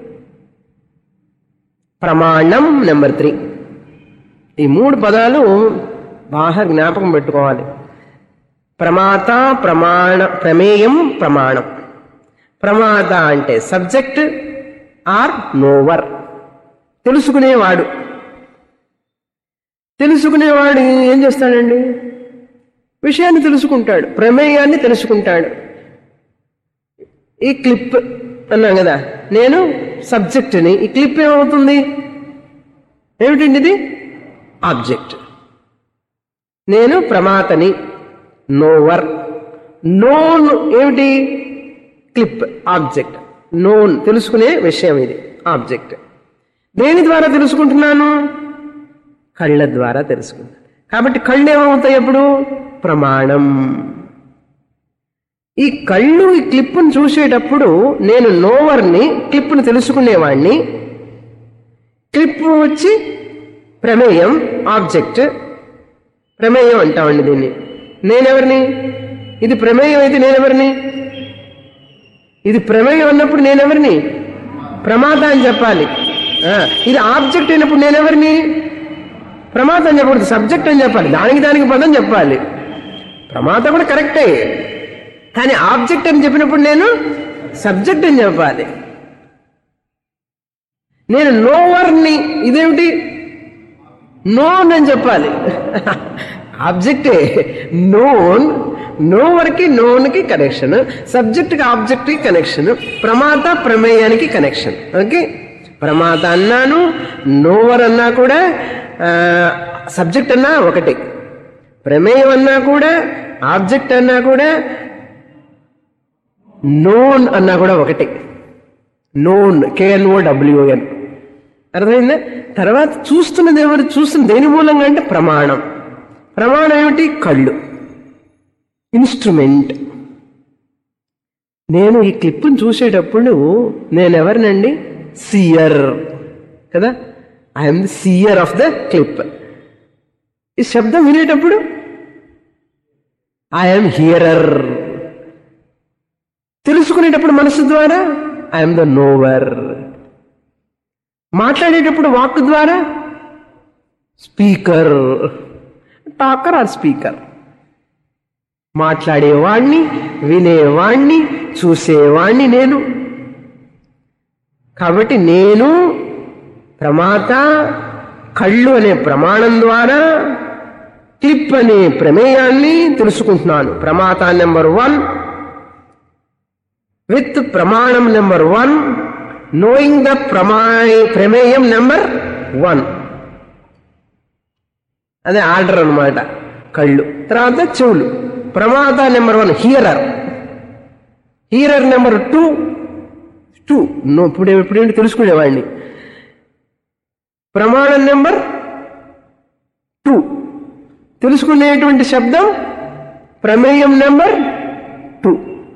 ప్రమాణం నెంబర్ త్రీ ఈ మూడు పదాలు బాగా జ్ఞాపకం పెట్టుకోవాలి ప్రమాత ప్రమాణ ప్రమేయం ప్రమాణం ప్రమాత అంటే సబ్జెక్ట్ ఆర్ నోవర్ తెలుసుకునేవాడు తెలుసుకునేవాడు ఏం చేస్తాడండి విషయాన్ని తెలుసుకుంటాడు ప్రమేయాన్ని తెలుసుకుంటాడు ఈ క్లిప్ అన్నాం కదా నేను సబ్జెక్ట్ని ఈ క్లిప్ ఏమవుతుంది ఏమిటండి ఇది ఆబ్జెక్ట్ నేను ప్రమాతని నోవర్ నోన్ ఏమిటి క్లిప్ ఆబ్జెక్ట్ నోన్ తెలుసుకునే విషయం ఇది ఆబ్జెక్ట్ దేని ద్వారా తెలుసుకుంటున్నాను కళ్ళ ద్వారా తెలుసుకుంటాను కాబట్టి కళ్ళు ఏమవుతాయి ఎప్పుడు ప్రమాణం ఈ కళ్ళు ఈ క్లిప్పును చూసేటప్పుడు నేను నోవర్ని క్లిప్ను తెలుసుకునేవాణ్ణి క్లిప్ వచ్చి ప్రమేయం ఆబ్జెక్ట్ ప్రమేయం అంటామండి దీన్ని నేనెవరిని ఇది ప్రమేయం అయితే నేనెవరిని ఇది ప్రమేయం అన్నప్పుడు నేనెవరిని ప్రమాద అని చెప్పాలి ఆ, ఇది ఆబ్జెక్ట్ అయినప్పుడు నేనెవరిని ప్రమాద అని చెప్పకూడదు సబ్జెక్ట్ అని చెప్పాలి దానికి దానికి పదం చెప్పాలి ప్రమాద కూడా కరెక్టే కానీ ఆబ్జెక్ట్ అని చెప్పినప్పుడు నేను సబ్జెక్ట్ అని చెప్పాలి నేను నోవర్ని ఇదేమిటి నోన్ అని చెప్పాలి ఆబ్జెక్టే నోన్ నోవర్కి నోన్కి కనెక్షన్ సబ్జెక్ట్కి ఆబ్జెక్ట్కి కనెక్షన్ ప్రమాత ప్రమేయానికి కనెక్షన్ ఓకే ప్రమాత అన్నాను నోవర్ అన్నా కూడా సబ్జెక్ట్ అన్నా ఒకటి ప్రమేయం అన్నా కూడా ఆబ్జెక్ట్ అన్నా కూడా నోన్ అన్నా కూడా ఒకటి నోన్ కేఎన్ఓ డబ్ల్యూఎన్ అర్థమైందా తర్వాత చూస్తున్నది ఎవరు చూస్తున్న దేని మూలంగా అంటే ప్రమాణం ప్రమాణం ఏమిటి కళ్ళు ఇన్స్ట్రుమెంట్ నేను ఈ క్లిప్ను చూసేటప్పుడు నేను ఎవరినండి సియర్ కదా I'm the seer of the clip ఈ శబ్దం వినేటప్పుడు ఐఎమ్ హియరర్ తెలుసుకునేటప్పుడు మనసు ద్వారా ఐఎమ్ ద నోవర్ మాట్లాడేటప్పుడు వాక్ ద్వారా స్పీకర్ టాకర్ ఆర్ స్పీకర్ మాట్లాడేవాణ్ణి వినేవాణ్ణి చూసేవాణ్ణి నేను కాబట్టి నేను ప్రమాత కళ్ళు అనే ప్రమాణం ద్వారా క్లిప్ అనే ప్రమేయాన్ని తెలుసుకుంటున్నాను ప్రమాత నెంబర్ వన్ విత్ ప్రమాణం నెంబర్ వన్ నోయింగ్ ద ప్రమాయ ప్రమేయం నెంబర్ వన్ అదే ఆర్డర్ అన్నమాట కళ్ళు తర్వాత చెవులు ప్రమాద number one hearer hearer number two two to ఇప్పుడు ఇప్పుడు తెలుసుకునేవాడిని ప్రమాణం నెంబర్ టూ తెలుసుకునేటువంటి శబ్దం ప్రమేయం నెంబర్ టూ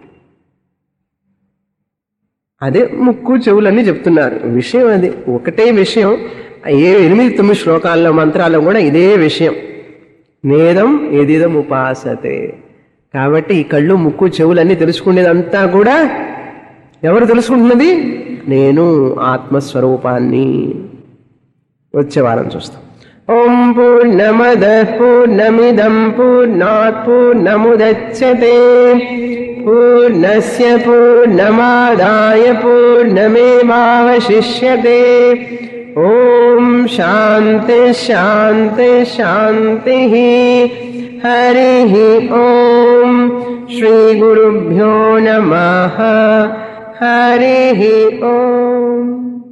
అదే ముక్కు చెవులన్నీ చెప్తున్నారు విషయం అది ఒకటే విషయం ఏ ఎనిమిది తొమ్మిది శ్లోకాల్లో మంత్రాల్లో కూడా ఇదే విషయం నేదం ఎదిదం ఉపాసతే కాబట్టి ఈ కళ్ళు ముక్కు చెవులన్నీ తెలుసుకునేదంతా కూడా ఎవరు తెలుసుకుంటున్నది నేను ఆత్మస్వరూపాన్ని వచ్చే వారం చూస్తాం ఓం పూర్ణమద పూర్ణమిదం పూర్ణాత్ పూర్ణముదచ్చతే పూర్ణస్య పూర్ణమాదాయ పూర్ణమేవావశిష్యతే ఓం శాంతి శాంతి శాంతి హరి ఓం శ్రీ గురుభ్యో నమ హరి ఓం